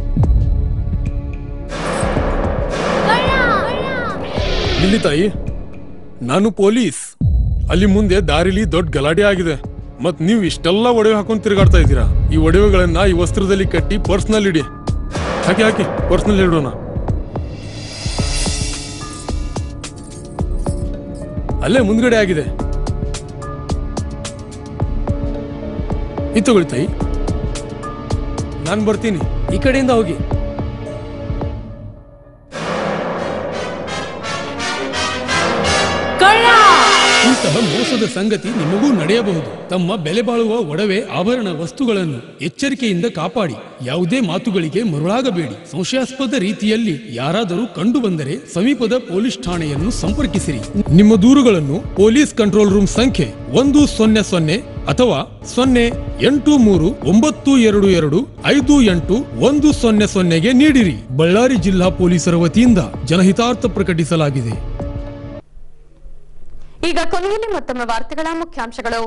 S8: ಇಲ್ಲಿ ತಾಯಿ ನಾನು ಪೊಲೀಸ್ ಅಲ್ಲಿ ಮುಂದೆ ದಾರಿಲಿ ದೊಡ್ಡ ಗಲಾಟೆ ಆಗಿದೆ ಮತ್ ನೀವು ಇಷ್ಟೆಲ್ಲ ಒಡವೆ ಹಾಕೊಂಡು ತಿರುಗಾಡ್ತಾ ಇದ್ದೀರಾ ಈ ಒಡವೆಗಳನ್ನ ಈ ವಸ್ತ್ರದಲ್ಲಿ ಕಟ್ಟಿ ಪರ್ಸ್ನಲ್ಲಿ ಇಡಿ ಹಾಕಿ ಹಾಕಿ ಪರ್ಸ್ನಲ್ಲಿ ಇಡೋಣ ಅಲ್ಲೇ ಮುಂದ್ಗಡೆ ಆಗಿದೆ ಇದು ತಗೊಳ್ಳಿ ತಾಯಿ ನಾನು ಬರ್ತೀನಿ
S9: ಈ ಕಡೆಯಿಂದ ಹೋಗಿ
S8: ಇಂತಹ ಮೋಸದ ಸಂಗತಿ ನಿಮಗೂ ನಡೆಯಬಹುದು ತಮ್ಮ ಬೆಲೆ ಬಾಳುವ ಒಡವೆ ಆಭರಣ ವಸ್ತುಗಳನ್ನು ಎಚ್ಚರಿಕೆಯಿಂದ ಕಾಪಾಡಿ ಯಾವುದೇ ಮಾತುಗಳಿಗೆ ಮರುಳಾಗಬೇಡಿ ಸಂಶಯಾಸ್ಪದ ರೀತಿಯಲ್ಲಿ ಯಾರಾದರೂ ಕಂಡು ಬಂದರೆ ಸಮೀಪದ ಪೊಲೀಸ್ ಠಾಣೆಯನ್ನು ಸಂಪರ್ಕಿಸಿರಿ ನಿಮ್ಮ ದೂರುಗಳನ್ನು ಪೊಲೀಸ್ ಕಂಟ್ರೋಲ್ ರೂಮ್ ಸಂಖ್ಯೆ ಒಂದು ಸೊನ್ನೆ ಸೊನ್ನೆ ಅಥವಾ ಸೊನ್ನೆ ಎಂಟು ಮೂರು ಒಂಬತ್ತು ಎರಡು ಎರಡು ಐದು ಎಂಟು ಒಂದು ಸೊನ್ನೆ ಸೊನ್ನೆಗೆ ನೀಡಿರಿ ಬಳ್ಳಾರಿ ಜಿಲ್ಲಾ ಪೊಲೀಸರ ವತಿಯಿಂದ ಜನಹಿತಾರ್ಥ ಪ್ರಕಟಿಸಲಾಗಿದೆ
S1: ಈಗ ಕೊನೆಯಲ್ಲಿ ಮತ್ತೊಮ್ಮೆ ವಾರ್ತೆಗಳ ಮುಖ್ಯಾಂಶಗಳು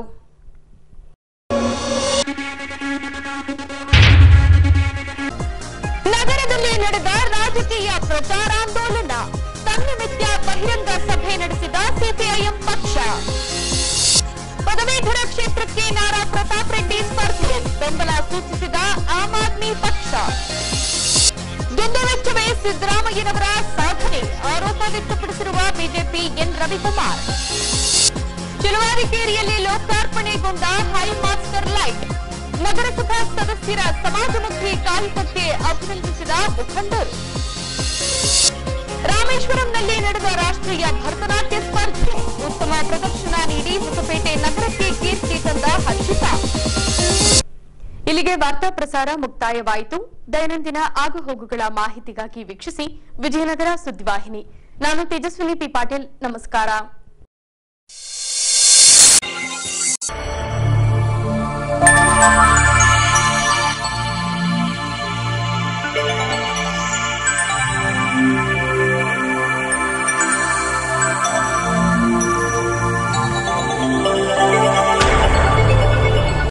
S1: ನಗರದಲ್ಲಿ ನಡೆದ ರಾಜಕೀಯ ಪ್ರಚಾರಾಂದೋಲನ ತನ್ನಿಮಿತ್ಯ ಬಹಿರಂಗ ಸಭೆ ನಡೆಸಿದ ಸಿಪಿಐಎಂ ಪಕ್ಷ ಪದವೀಧರ ಕ್ಷೇತ್ರಕ್ಕೆ ನಾರಾ ಪ್ರತಾಪ್ ರೆಡ್ಡಿ ಸ್ಪರ್ಧೆ ಬೆಂಬಲ ಸೂಚಿಸಿದ ಆಮ್ ಆದ್ಮಿ ಪಕ್ಷ ದುಂದುವೆಚ್ಚವೇ ಸಿದ್ದರಾಮಯ್ಯನವರ ಸಾಧನೆ ಆರೋಪ ವ್ಯಕ್ತಪಡಿಸಿರುವ ಬಿಜೆಪಿ ಎನ್ ರವಿಕುಮಾರ್ ಚಿಲುವಾರಿಕೇರಿಯಲ್ಲಿ ಲೋಕಾರ್ಪಣೆಗೊಂಡ ಹೈ ಮಾಸ್ಟರ್ ಲೈಟ್ ನಗರಸಭಾ ಸದಸ್ಯರ ಸಮಾಜಮುಖಿ ಕಾರ್ಯಕರ್ತೆ ಅಭಿನಂದಿಸಿದ ಮುಖಂಡರು ರಾಮೇಶ್ವರಂನಲ್ಲಿ ನಡೆದ ರಾಷ್ಟ್ರೀಯ ಭರತನಾಟ್ಯ ಸ್ಪರ್ಧೆ ಉತ್ತಮ ಪ್ರದರ್ಶನ ನೀಡಿ ಹೊಸಪೇಟೆ ನಗರಕ್ಕೆ ಕೀರ್ತಿ ತಂದ ಹರ್ಷಿತಾ ಇಲ್ಲಿಗೆ ವಾರ್ತಾ ಪ್ರಸಾರ ಮುಕ್ತಾಯವಾಯಿತು ದೈನಂದಿನ ಆಗುಹೋಗುಗಳ ಮಾಹಿತಿಗಾಗಿ ವೀಕ್ಷಿಸಿ ವಿಜಯನಗರ ಸುದ್ದಿವಾಹಿನಿ ನಾನು ತೇಜಸ್ವಿನಿ ಪಿ ಪಾಟೀಲ್ ನಮಸ್ಕಾರ